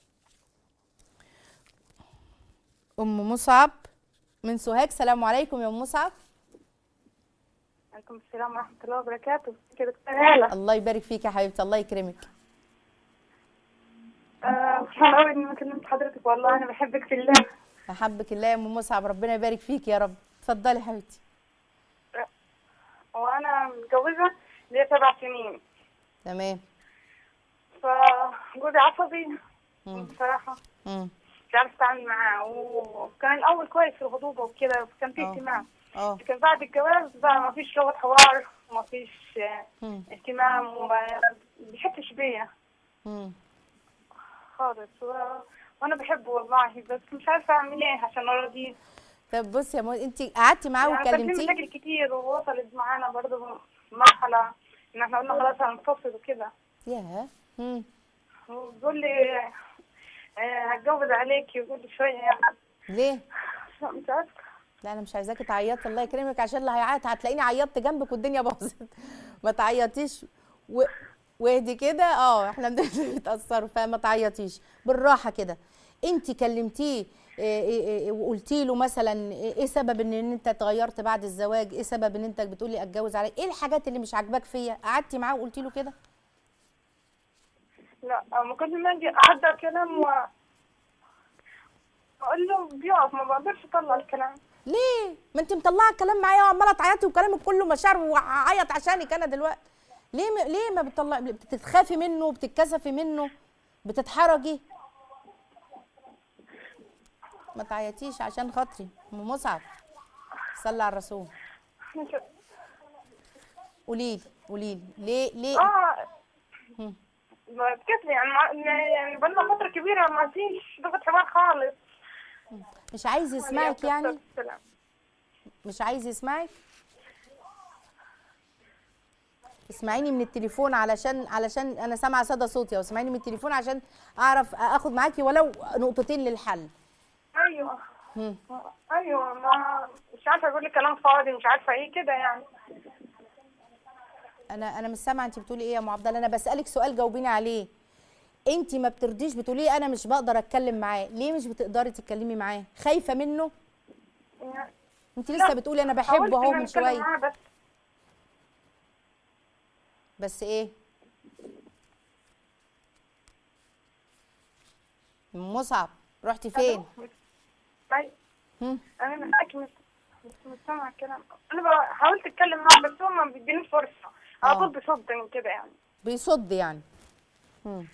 ام مصعب من سوهاج سلام عليكم يا ام مصعب عليكم السلام ورحمة الله وبركاته كده دكتور هالة الله يبارك فيك يا حبيبتي الله يكرمك آه، فرحانة أوي إني كلمت حضرتك والله أنا بحبك في الله احبك الله يا ام مصعب ربنا يبارك فيك يا رب اتفضلي يا حبيبتي وأنا متجوزة ليا سبع سنين تمام فجوزي عصبي مم. بصراحة امم مش عارفة أتعامل معاه وكان الأول كويس في الخطوبة وكده وكان في آه. اهتمام اه لكن بعد الجواز بقى ما فيش لغة حوار وما فيش آه، مم. اهتمام وما بيحبش بيا مم. خالص و... وأنا بحبه والله بس مش عارفة أعمل إيه عشان أراضيه طب بصي يا مو انت قعدتي معاه يعني كان في وكلمتيه مشاكل كتير ووصلت معانا برضه مرحلة إن إحنا قلنا خلاص هنفصل وكده ياه مم. وبيقول لي آه، هتجوز عليك يقول لي شوية يعني ليه مش عارفة لا انا مش عايزاكي تعيطي الله يكرمك عشان اللي هيعيط هتلاقيني عيطت جنبك والدنيا باظت ما تعيطيش و... واهدي كده اه احنا بنتاثروا فما تعيطيش بالراحه كده انت كلمتيه إيه إيه إيه وقلتي له مثلا ايه إيه سبب ان ان انت اتغيرت بعد الزواج ايه سبب ان انت بتقولي اتجوز عليك ايه الحاجات اللي مش عاجباك فيا قعدتي معاه وقلتي له كده لا ما كنت ما أجي أحضر كلام و أقول له بيقف ما بقدرش أطلع الكلام ليه ما انت مطلعه الكلام معايا وعماله تعيطي وكلامك كله مشاعر وعيط عشانك انا دلوقتي ليه م... ليه ما بتطلع بتتخافي منه بتتكسفي منه بتتحرجي ما تعيطيش عشان خاطري ام مصعب صلي على الرسول مش- قولي لي قولي لي ليه ليه اه مم. كيف يعني ما- يعني بقالنا فترة كبيرة ما فيش لغة حوار خالص مش عايز يسمعك يعني السلام. مش عايز يسمعك اسمعيني من التليفون علشان علشان انا سامعه صدى صوتي او اسمعيني من التليفون عشان اعرف اخد معاكي ولو نقطتين للحل ايوه مم. ايوه ما مش عارفه اقول لك كلام فاضي مش عارفه ايه كده يعني انا انا مش سامعه انت بتقولي ايه يا ام عبد الله انا بسالك سؤال جاوبيني عليه انت ما بترضيش بتقولي انا مش بقدر اتكلم معاه ليه مش بتقدري تتكلمي معاه خايفه منه يعني انت لسه لا، بتقولي انا حاولت بحبه اهو إن أنا من أتكلم شويه معاه بس بس ايه ام مصعب رحتي فين طيب هم؟ انا معاك مش مش مش سامعه الكلام انا بقى حاولت اتكلم معاه بس هو ما بيدينيش فرصه آه. على طول بيصدني كده يعني بيصد يعني مم.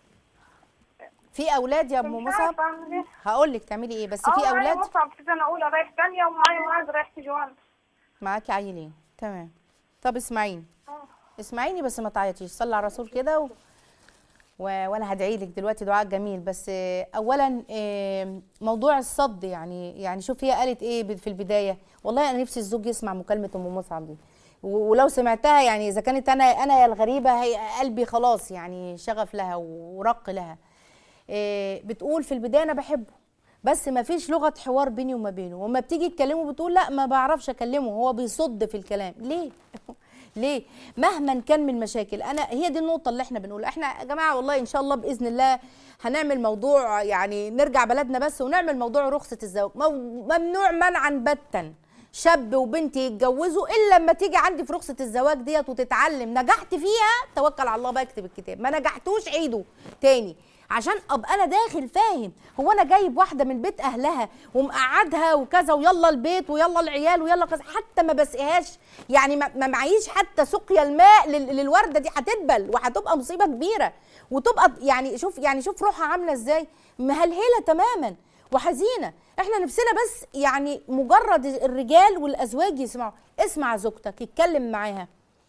في اولاد يا ام مش مصعب عارفه اعمل ايه هقول لك تعملي ايه بس اه في معايا اولاد مصعب في سنه اولى رايح ثانيه ومعايا معاذ رايح في جوان معاكي عيلين تمام طب اسمعيني اسمعيني بس ما تعيطيش صلي على الرسول كده و... و... وانا هدعي لك دلوقتي دعاء جميل بس آه، اولا آه، موضوع الصد يعني يعني شوف هي قالت ايه ب- في البدايه والله انا نفسي الزوج يسمع مكالمه ام مصعب دي و- ولو سمعتها يعني اذا كانت انا انا يا الغريبه هي قلبي خلاص يعني شغف لها ورق لها آه، بتقول في البدايه انا بحبه بس ما فيش لغه حوار بيني وما بينه وما بتيجي تكلمه بتقول لا ما بعرفش اكلمه هو بيصد في الكلام ليه ليه مهما كان من مشاكل انا هي دي النقطه اللي احنا بنقولها احنا يا جماعه والله ان شاء الله باذن الله هنعمل موضوع يعني نرجع بلدنا بس ونعمل موضوع رخصه الزواج مو- ممنوع منعا باتا شاب وبنت يتجوزوا الا لما تيجي عندي في رخصه الزواج ديت وتتعلم نجحت فيها توكل على الله بقى اكتب الكتاب ما نجحتوش عيده تاني عشان ابقى انا داخل فاهم هو انا جايب واحده من بيت اهلها ومقعدها وكذا ويلا البيت ويلا العيال ويلا كذا حتى ما بسقيهاش يعني ما ما معيش حتى سقيا الماء لل- للورده دي هتدبل وهتبقى مصيبه كبيره وتبقى يعني شوف يعني شوف روحها عامله ازاي مهلهله تماما وحزينه احنا نفسنا بس يعني مجرد الرجال والازواج يسمعوا اسمع زوجتك اتكلم معاها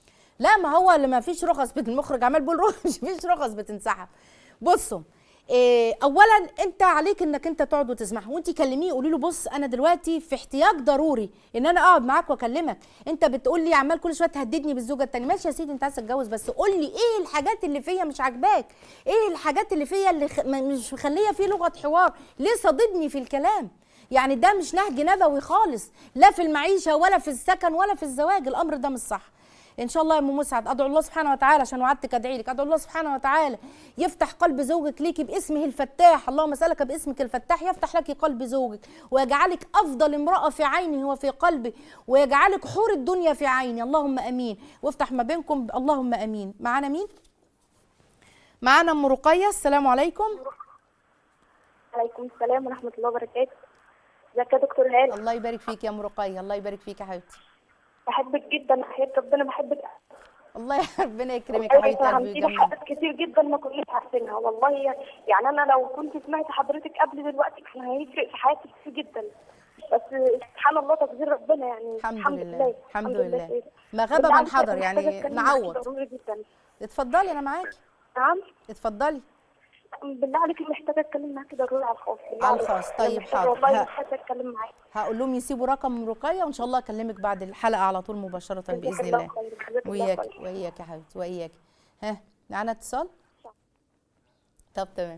لا ما هو اللي ما فيش رخص بت- المخرج عمال بيقول رخص مش فيش رخص بتنسحب بصوا إيه اولا انت عليك انك انت تقعد وتسمعها وانت كلميه قولي له بص انا دلوقتي في احتياج ضروري ان انا اقعد معاك واكلمك انت بتقول لي عمال كل شويه تهددني بالزوجه التانيه ماشي يا سيدي انت عايز تتجوز بس قول لي ايه الحاجات اللي فيا مش عاجباك ايه الحاجات اللي فيا اللي خ... م- مش مخليه في لغه حوار ليه صاددني في الكلام يعني ده مش نهج نبوي خالص لا في المعيشه ولا في السكن ولا في الزواج الامر ده مش صح ان شاء الله يا ام مسعد ادعو الله سبحانه وتعالى عشان وعدتك ادعي لك ادعو الله سبحانه وتعالى يفتح قلب زوجك ليكي باسمه الفتاح اللهم اسالك باسمك الفتاح يفتح لك قلب زوجك ويجعلك افضل امراه في عينه وفي قلبه ويجعلك حور الدنيا في عيني اللهم امين وافتح ما بينكم اللهم امين معانا مين معانا ام رقيه السلام عليكم عليكم السلام ورحمة الله وبركاته ازيك يا دكتور هاني الله يبارك فيك يا ام رقيه الله يبارك فيك يا حبيبتي بحبك جدا حياة ربنا بحبك الله يا ربنا يكرمك يا حبيبتي قلبي فهمتيني ويجملك حاجات كتير جدا ما كناش عارفينها والله يعني انا لو كنت سمعت حضرتك قبل دلوقتي كان هيفرق في حياتي كتير جدا بس سبحان الله تقدير ربنا يعني الحمد لله الحمد لله ما غاب بالله من عليك حضر أنا محتاجة يعني أتكلم معاكي نعوض ضروري جدا اتفضلي انا معاكي نعم اتفضلي بالله عليك محتاجه اتكلم معاكي ضروري على الخاص بالله على عليك. الخاص. أنا طيب، محتاجة حاضر. والله ها. محتاجه اتكلم معاكي هقول لهم يسيبوا رقم رقيه وان شاء الله اكلمك بعد الحلقه على طول مباشره باذن جزاك الله الله خير، جزاك الله وياك خير. وياك يا حبيبتي وياك ها معانا اتصال طب تمام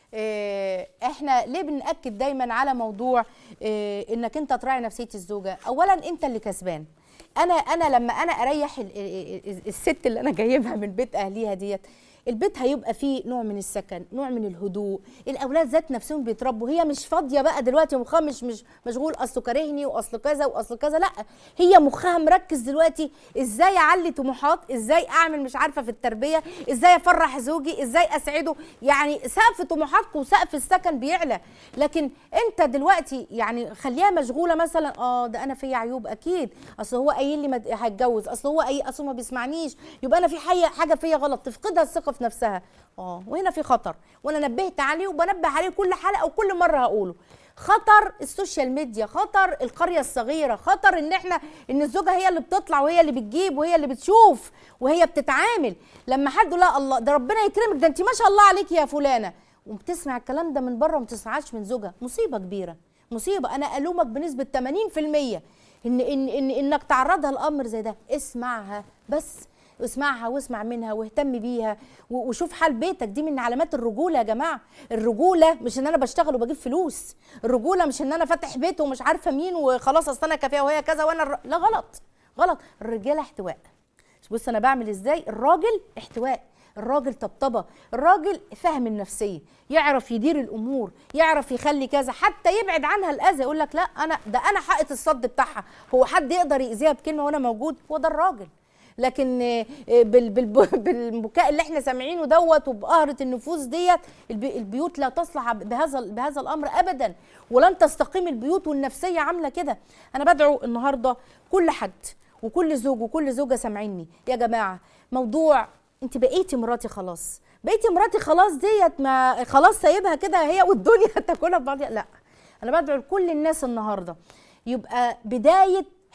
إيه، احنا ليه بنأكد دايما على موضوع إيه، انك انت تراعي نفسيه الزوجه اولا انت اللي كسبان انا انا لما انا اريح ال- ال- ال- الست اللي انا جايبها من بيت اهليها ديت البيت هيبقى فيه نوع من السكن نوع من الهدوء الاولاد ذات نفسهم بيتربوا هي مش فاضيه بقى دلوقتي مخها مش مش مشغول اصله كارهني واصله كذا واصله كذا لا هي مخها مركز دلوقتي ازاي اعلي طموحات ازاي اعمل مش عارفه في التربيه ازاي افرح زوجي ازاي اسعده يعني سقف طموحاتكم وسقف السكن بيعلى لكن انت دلوقتي يعني خليها مشغوله مثلا اه ده انا فيا عيوب اكيد اصل هو قايل لي ما د- هتجوز اصل هو اي اصل ما بيسمعنيش يبقى انا في حاجه حاجه فيا غلط تفقدها الثقه في نفسها اه وهنا في خطر وانا نبهت عليه وبنبه عليه كل حلقه وكل مره هقوله خطر السوشيال ميديا خطر القريه الصغيره خطر ان احنا ان الزوجه هي اللي بتطلع وهي اللي بتجيب وهي اللي بتشوف وهي بتتعامل لما حد يقول لا الله ده ربنا يكرمك ده انت ما شاء الله عليك يا فلانه وبتسمع الكلام ده من بره وما بتسمعهاش من زوجها مصيبه كبيره مصيبه انا الومك بنسبه 80% ان ان ان انك تعرضها لامر زي ده اسمعها بس اسمعها واسمع منها واهتم بيها و- وشوف حال بيتك دي من علامات الرجوله يا جماعه الرجوله مش ان انا بشتغل وبجيب فلوس الرجوله مش ان انا فاتح بيت ومش عارفه مين وخلاص اصل انا كافيه وهي كذا وانا الر... لا غلط غلط الرجاله احتواء بص انا بعمل ازاي الراجل احتواء الراجل طبطبه الراجل فاهم النفسيه يعرف يدير الامور يعرف يخلي كذا حتى يبعد عنها الاذى يقول لك لا انا ده انا حائط الصد بتاعها هو حد يقدر يأذيها بكلمه وانا موجود هو ده الراجل لكن آه، آه، بال- بال- بالبكاء اللي احنا سامعينه دوت وبقهرة النفوس ديت البي- البيوت لا تصلح بهذا بهذا الامر ابدا ولن تستقيم البيوت والنفسيه عامله كده انا بدعو النهارده كل حد وكل زوج وكل زوجه سامعيني يا جماعه موضوع انت بقيتي مراتي خلاص بقيتي مراتي خلاص ديت ما خلاص سايبها كده هي والدنيا تاكلها في بعضها لا انا بدعو لكل الناس النهارده يبقى بدايه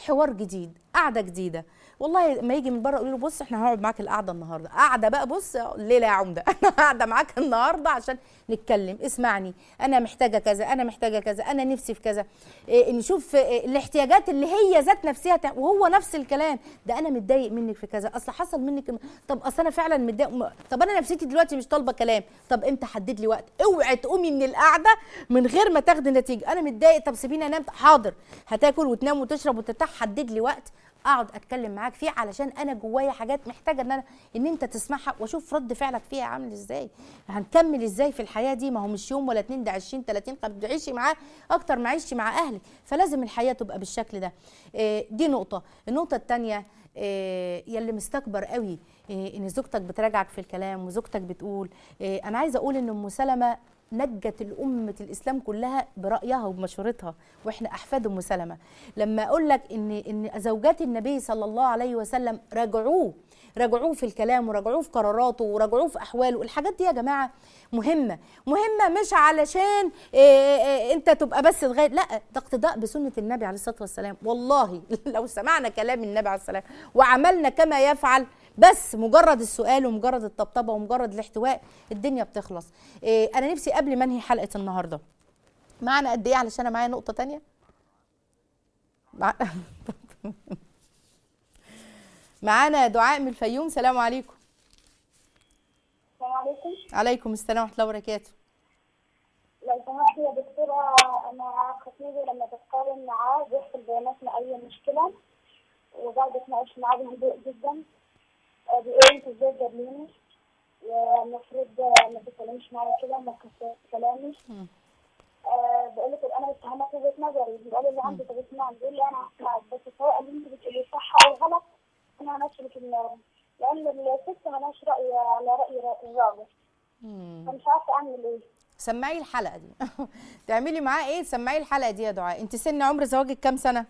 حوار جديد قعده جديده والله ما يجي من بره يقول له بص احنا هنقعد معاك القعده النهارده قعده بقى بص الليله يا عمده انا قاعده معاك النهارده عشان نتكلم اسمعني انا محتاجه كذا انا محتاجه كذا انا نفسي في كذا إيه نشوف إيه الاحتياجات اللي هي ذات نفسها تع- وهو نفس الكلام ده انا متضايق منك في كذا اصل حصل منك الم- طب اصل انا فعلا متضايق م- طب انا نفسيتي دلوقتي مش طالبه كلام طب امتى حدد لي وقت اوعي تقومي من القعده من غير ما تاخدي نتيجه انا متضايق طب سيبيني انام حاضر هتاكل وتنام وتشرب وترتاح حدد لي وقت اقعد اتكلم معاك فيه علشان انا جوايا حاجات محتاجه ان انا ان انت تسمعها واشوف رد فعلك فيها عامل ازاي هنكمل ازاي في الحياه دي ما هو مش يوم ولا اتنين ده 20 30 طب تعيشي معاه اكتر ما عيشي مع اهلك فلازم الحياه تبقى بالشكل ده إيه، دي نقطه النقطه الثانيه يلي مستكبر قوي إيه، ان زوجتك بتراجعك في الكلام وزوجتك بتقول إيه، انا عايزه اقول ان ام سلمه نجت الأمة الإسلام كلها برأيها وبمشورتها وإحنا أحفاد أم سلمة لما أقول لك إن إن زوجات النبي صلى الله عليه وسلم راجعوه راجعوه في الكلام وراجعوه في قراراته وراجعوه في أحواله الحاجات دي يا جماعة مهمة مهمة مش علشان إيه إيه أنت تبقى بس تغير لا ده اقتداء بسنة النبي عليه الصلاة والسلام والله لو سمعنا كلام النبي عليه الصلاة والسلام وعملنا كما يفعل بس مجرد السؤال ومجرد الطبطبه ومجرد الاحتواء الدنيا بتخلص إيه انا نفسي قبل ما انهي حلقه النهارده معنا قد ايه علشان انا معايا نقطه تانية مع... معانا دعاء من الفيوم سلام عليكم السلام عليكم عليكم السلام ورحمه الله وبركاته لو سمحتي يا دكتورة أنا خطيبي لما بتكلم معاه بيحصل بيناتنا أي مشكلة وبقعد أتناقش معاه بهدوء جدا آه، بيقول أنت إزاي تجادليني والمفروض آه، ما تتكلمش معايا كده ما تكسرش كلامي مم. آه بقول لك أنا بتفهمك وجهة نظري بيقول اللي عندي طب اسمعني بيقول لي أنا هسمعك بس سواء اللي أنت بتقولي صح أو غلط أنا همشي لك النار لأن الست مالهاش رأي على رأي الراجل مم. فمش عارفة أعمل إيه سمعي الحلقه دي تعملي معاه ايه سمعي الحلقه دي يا دعاء انت سن عمر زواجك كام سنه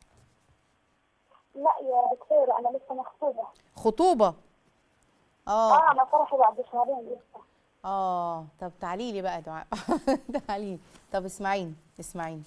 لا يا دكتورة أنا لسه مخطوبة خطوبه اه اه انا فرحي بعد شهرين لسه اه طب تعالي لي بقى يا دعاء تعالي لي. طب اسمعيني اسمعيني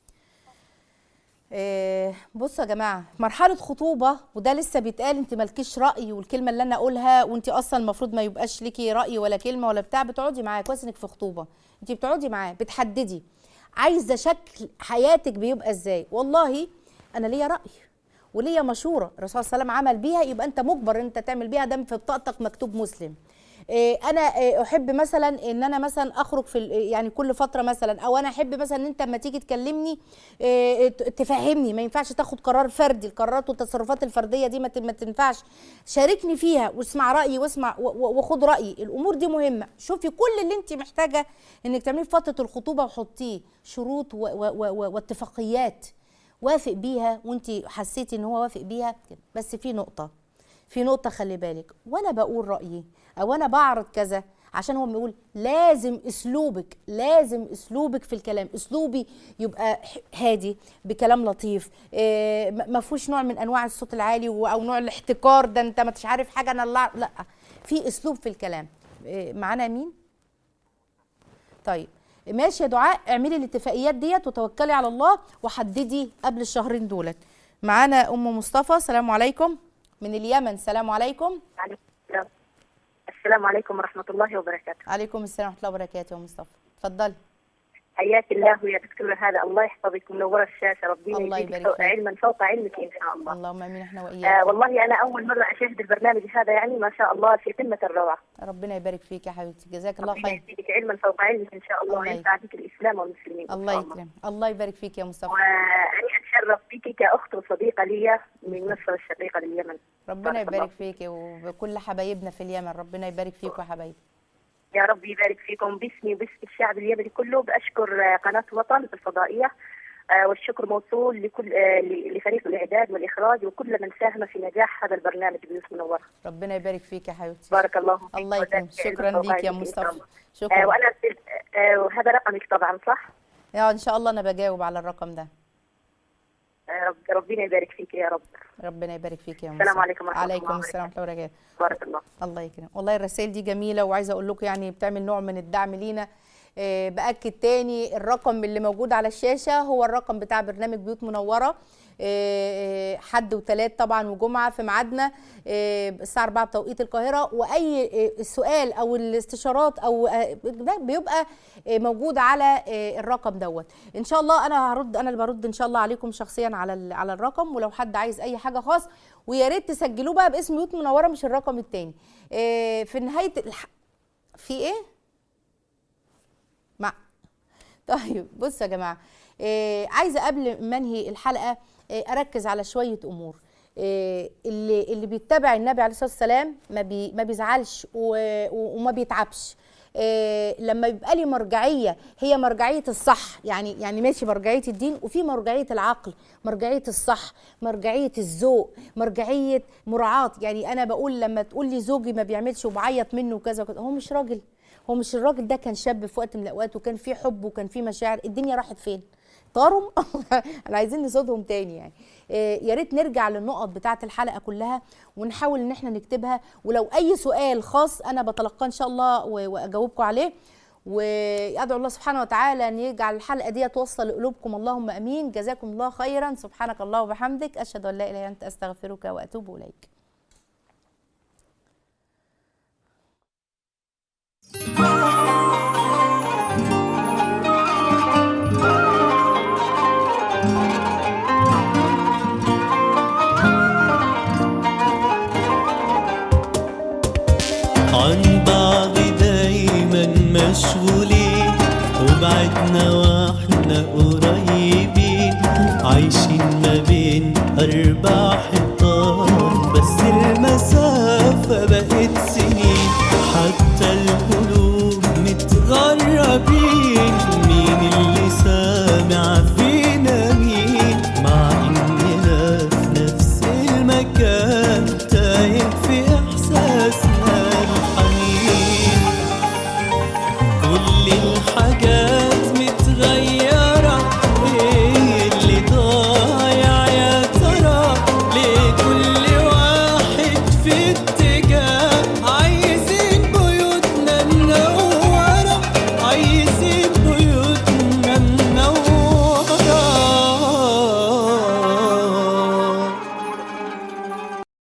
إيه بصوا يا جماعه مرحله خطوبه وده لسه بيتقال انت مالكيش راي والكلمه اللي انا اقولها وانت اصلا المفروض ما يبقاش ليكي راي ولا كلمه ولا بتاع بتقعدي معاه كويس انك في خطوبه انت بتقعدي معاه بتحددي عايزه شكل حياتك بيبقى ازاي والله انا ليا راي وليا مشوره الرسول صلى الله عليه وسلم عمل بيها يبقى انت مجبر ان انت تعمل بيها دم في بطاقتك مكتوب مسلم إيه، انا إيه، احب مثلا ان انا مثلا اخرج في ال- يعني كل فتره مثلا او انا احب مثلا ان انت لما تيجي تكلمني إيه، ت- تفهمني ما ينفعش تاخد قرار فردي القرارات والتصرفات الفرديه دي ما ت- ما تنفعش شاركني فيها واسمع رايي واسمع و- و- وخد رايي الامور دي مهمه شوفي كل اللي انت محتاجه انك تعمليه في فتره الخطوبه وحطيه شروط و- و- و- و- واتفاقيات وافق بيها وانت حسيتي ان هو وافق بيها كده. بس في نقطه في نقطة خلي بالك وانا بقول رأيي او انا بعرض كذا عشان هو بيقول لازم اسلوبك لازم اسلوبك في الكلام اسلوبي يبقى ح- هادي بكلام لطيف إيه، ما ما فيهوش نوع من انواع الصوت العالي و- او نوع الاحتكار ده انت ما مش عارف حاجه انا لا لا في اسلوب في الكلام إيه، معانا مين طيب ماشي يا دعاء اعملي الاتفاقيات ديت وتوكلي على الله وحددي قبل الشهرين دولت معانا ام مصطفى السلام عليكم من اليمن السلام عليكم عليكم السلام السلام عليكم ورحمة الله وبركاته عليكم السلام ورحمه الله وبركاته يا مصطفى اتفضلي حياك الله يا دكتورة هذا الله يحفظك منورة الشاشة ربنا الله يزيدك يبارك فوق- فيك. علما فوق علمك إن شاء الله اللهم امين احنا آه واياك والله أنا أول مرة أشاهد البرنامج هذا يعني ما شاء الله في قمة الروعة ربنا يبارك فيك يا حبيبتي جزاك الله ربنا خير يزيدك علما فوق علمك إن شاء الله الله وينفع بك الإسلام والمسلمين إن الله شاء الله. يكرم الله يبارك فيك يا مصطفى وأنا أتشرف بك كأخت وصديقة لي من مصر الشقيقة لليمن ربنا بارك الله يبارك فيك وبكل حبايبنا في اليمن ربنا يبارك فيك يا حبايبي يا رب يبارك فيكم باسمي وباسم الشعب اليمني كله بأشكر آه، قناة وطن الفضائية آه، والشكر موصول لكل آه، ل- لفريق الإعداد والإخراج وكل من ساهم في نجاح هذا البرنامج بيوت منورة ربنا يبارك فيك يا حبيبتي بارك الله فيك الله وزادك يكرمك شكرا علما ليك يا وغايتك إن شاء مصطفى الله. آه، شكرا وأنا أرسل- آه، وهذا رقمك طبعا صح؟ يا ان شاء الله انا بجاوب على الرقم ده آه، رب ربنا يبارك فيك يا رب ربنا يبارك فيك يا السلام مصطفى. عليكم ورحمة الله عليكم السلام ورحمه الله وبركاته بارك الله الله يكرم والله الرسائل دي جميله وعايزه اقول لكم يعني بتعمل نوع من الدعم لينا آه، باكد تاني الرقم اللي موجود على الشاشه هو الرقم بتاع برنامج بيوت منوره آه، حد وثلاث طبعا وجمعه في ميعادنا آه، الساعه 4 بتوقيت القاهره واي آه، سؤال او الاستشارات او آه، ده بيبقى آه، موجود على آه، الرقم دوت ان شاء الله انا هرد انا اللي برد ان شاء الله عليكم شخصيا على ال- على الرقم ولو حد عايز اي حاجه خاص ويا ريت تسجلوه بقى باسم بيوت منوره مش الرقم التاني آه، في نهايه الح... في ايه مع طيب بصوا يا جماعه آه عايزه قبل ما انهي الحلقه آه اركز على شويه امور آه اللي اللي بيتبع النبي عليه الصلاه والسلام ما بي ما بيزعلش و- و- وما بيتعبش آه لما بيبقى لي مرجعيه هي مرجعيه الصح يعني يعني ماشي مرجعيه الدين وفي مرجعيه العقل مرجعيه الصح مرجعيه الذوق مرجعيه مراعاه يعني انا بقول لما تقول لي زوجي ما بيعملش وبعيط منه وكذا وكذا هو مش راجل هو مش الراجل ده كان شاب في وقت من الاوقات وكان فيه حب وكان فيه مشاعر الدنيا راحت فين طارم احنا عايزين نصودهم تاني يعني إيه، يا ريت نرجع للنقط بتاعه الحلقه كلها ونحاول ان احنا نكتبها ولو اي سؤال خاص انا بتلقاه ان شاء الله و- واجاوبكم عليه وادعو الله سبحانه وتعالى ان يجعل الحلقه دي توصل لقلوبكم اللهم امين جزاكم الله خيرا سبحانك الله وبحمدك اشهد ان لا اله الا انت استغفرك واتوب اليك عن بعض دايما مشغولين وبعدنا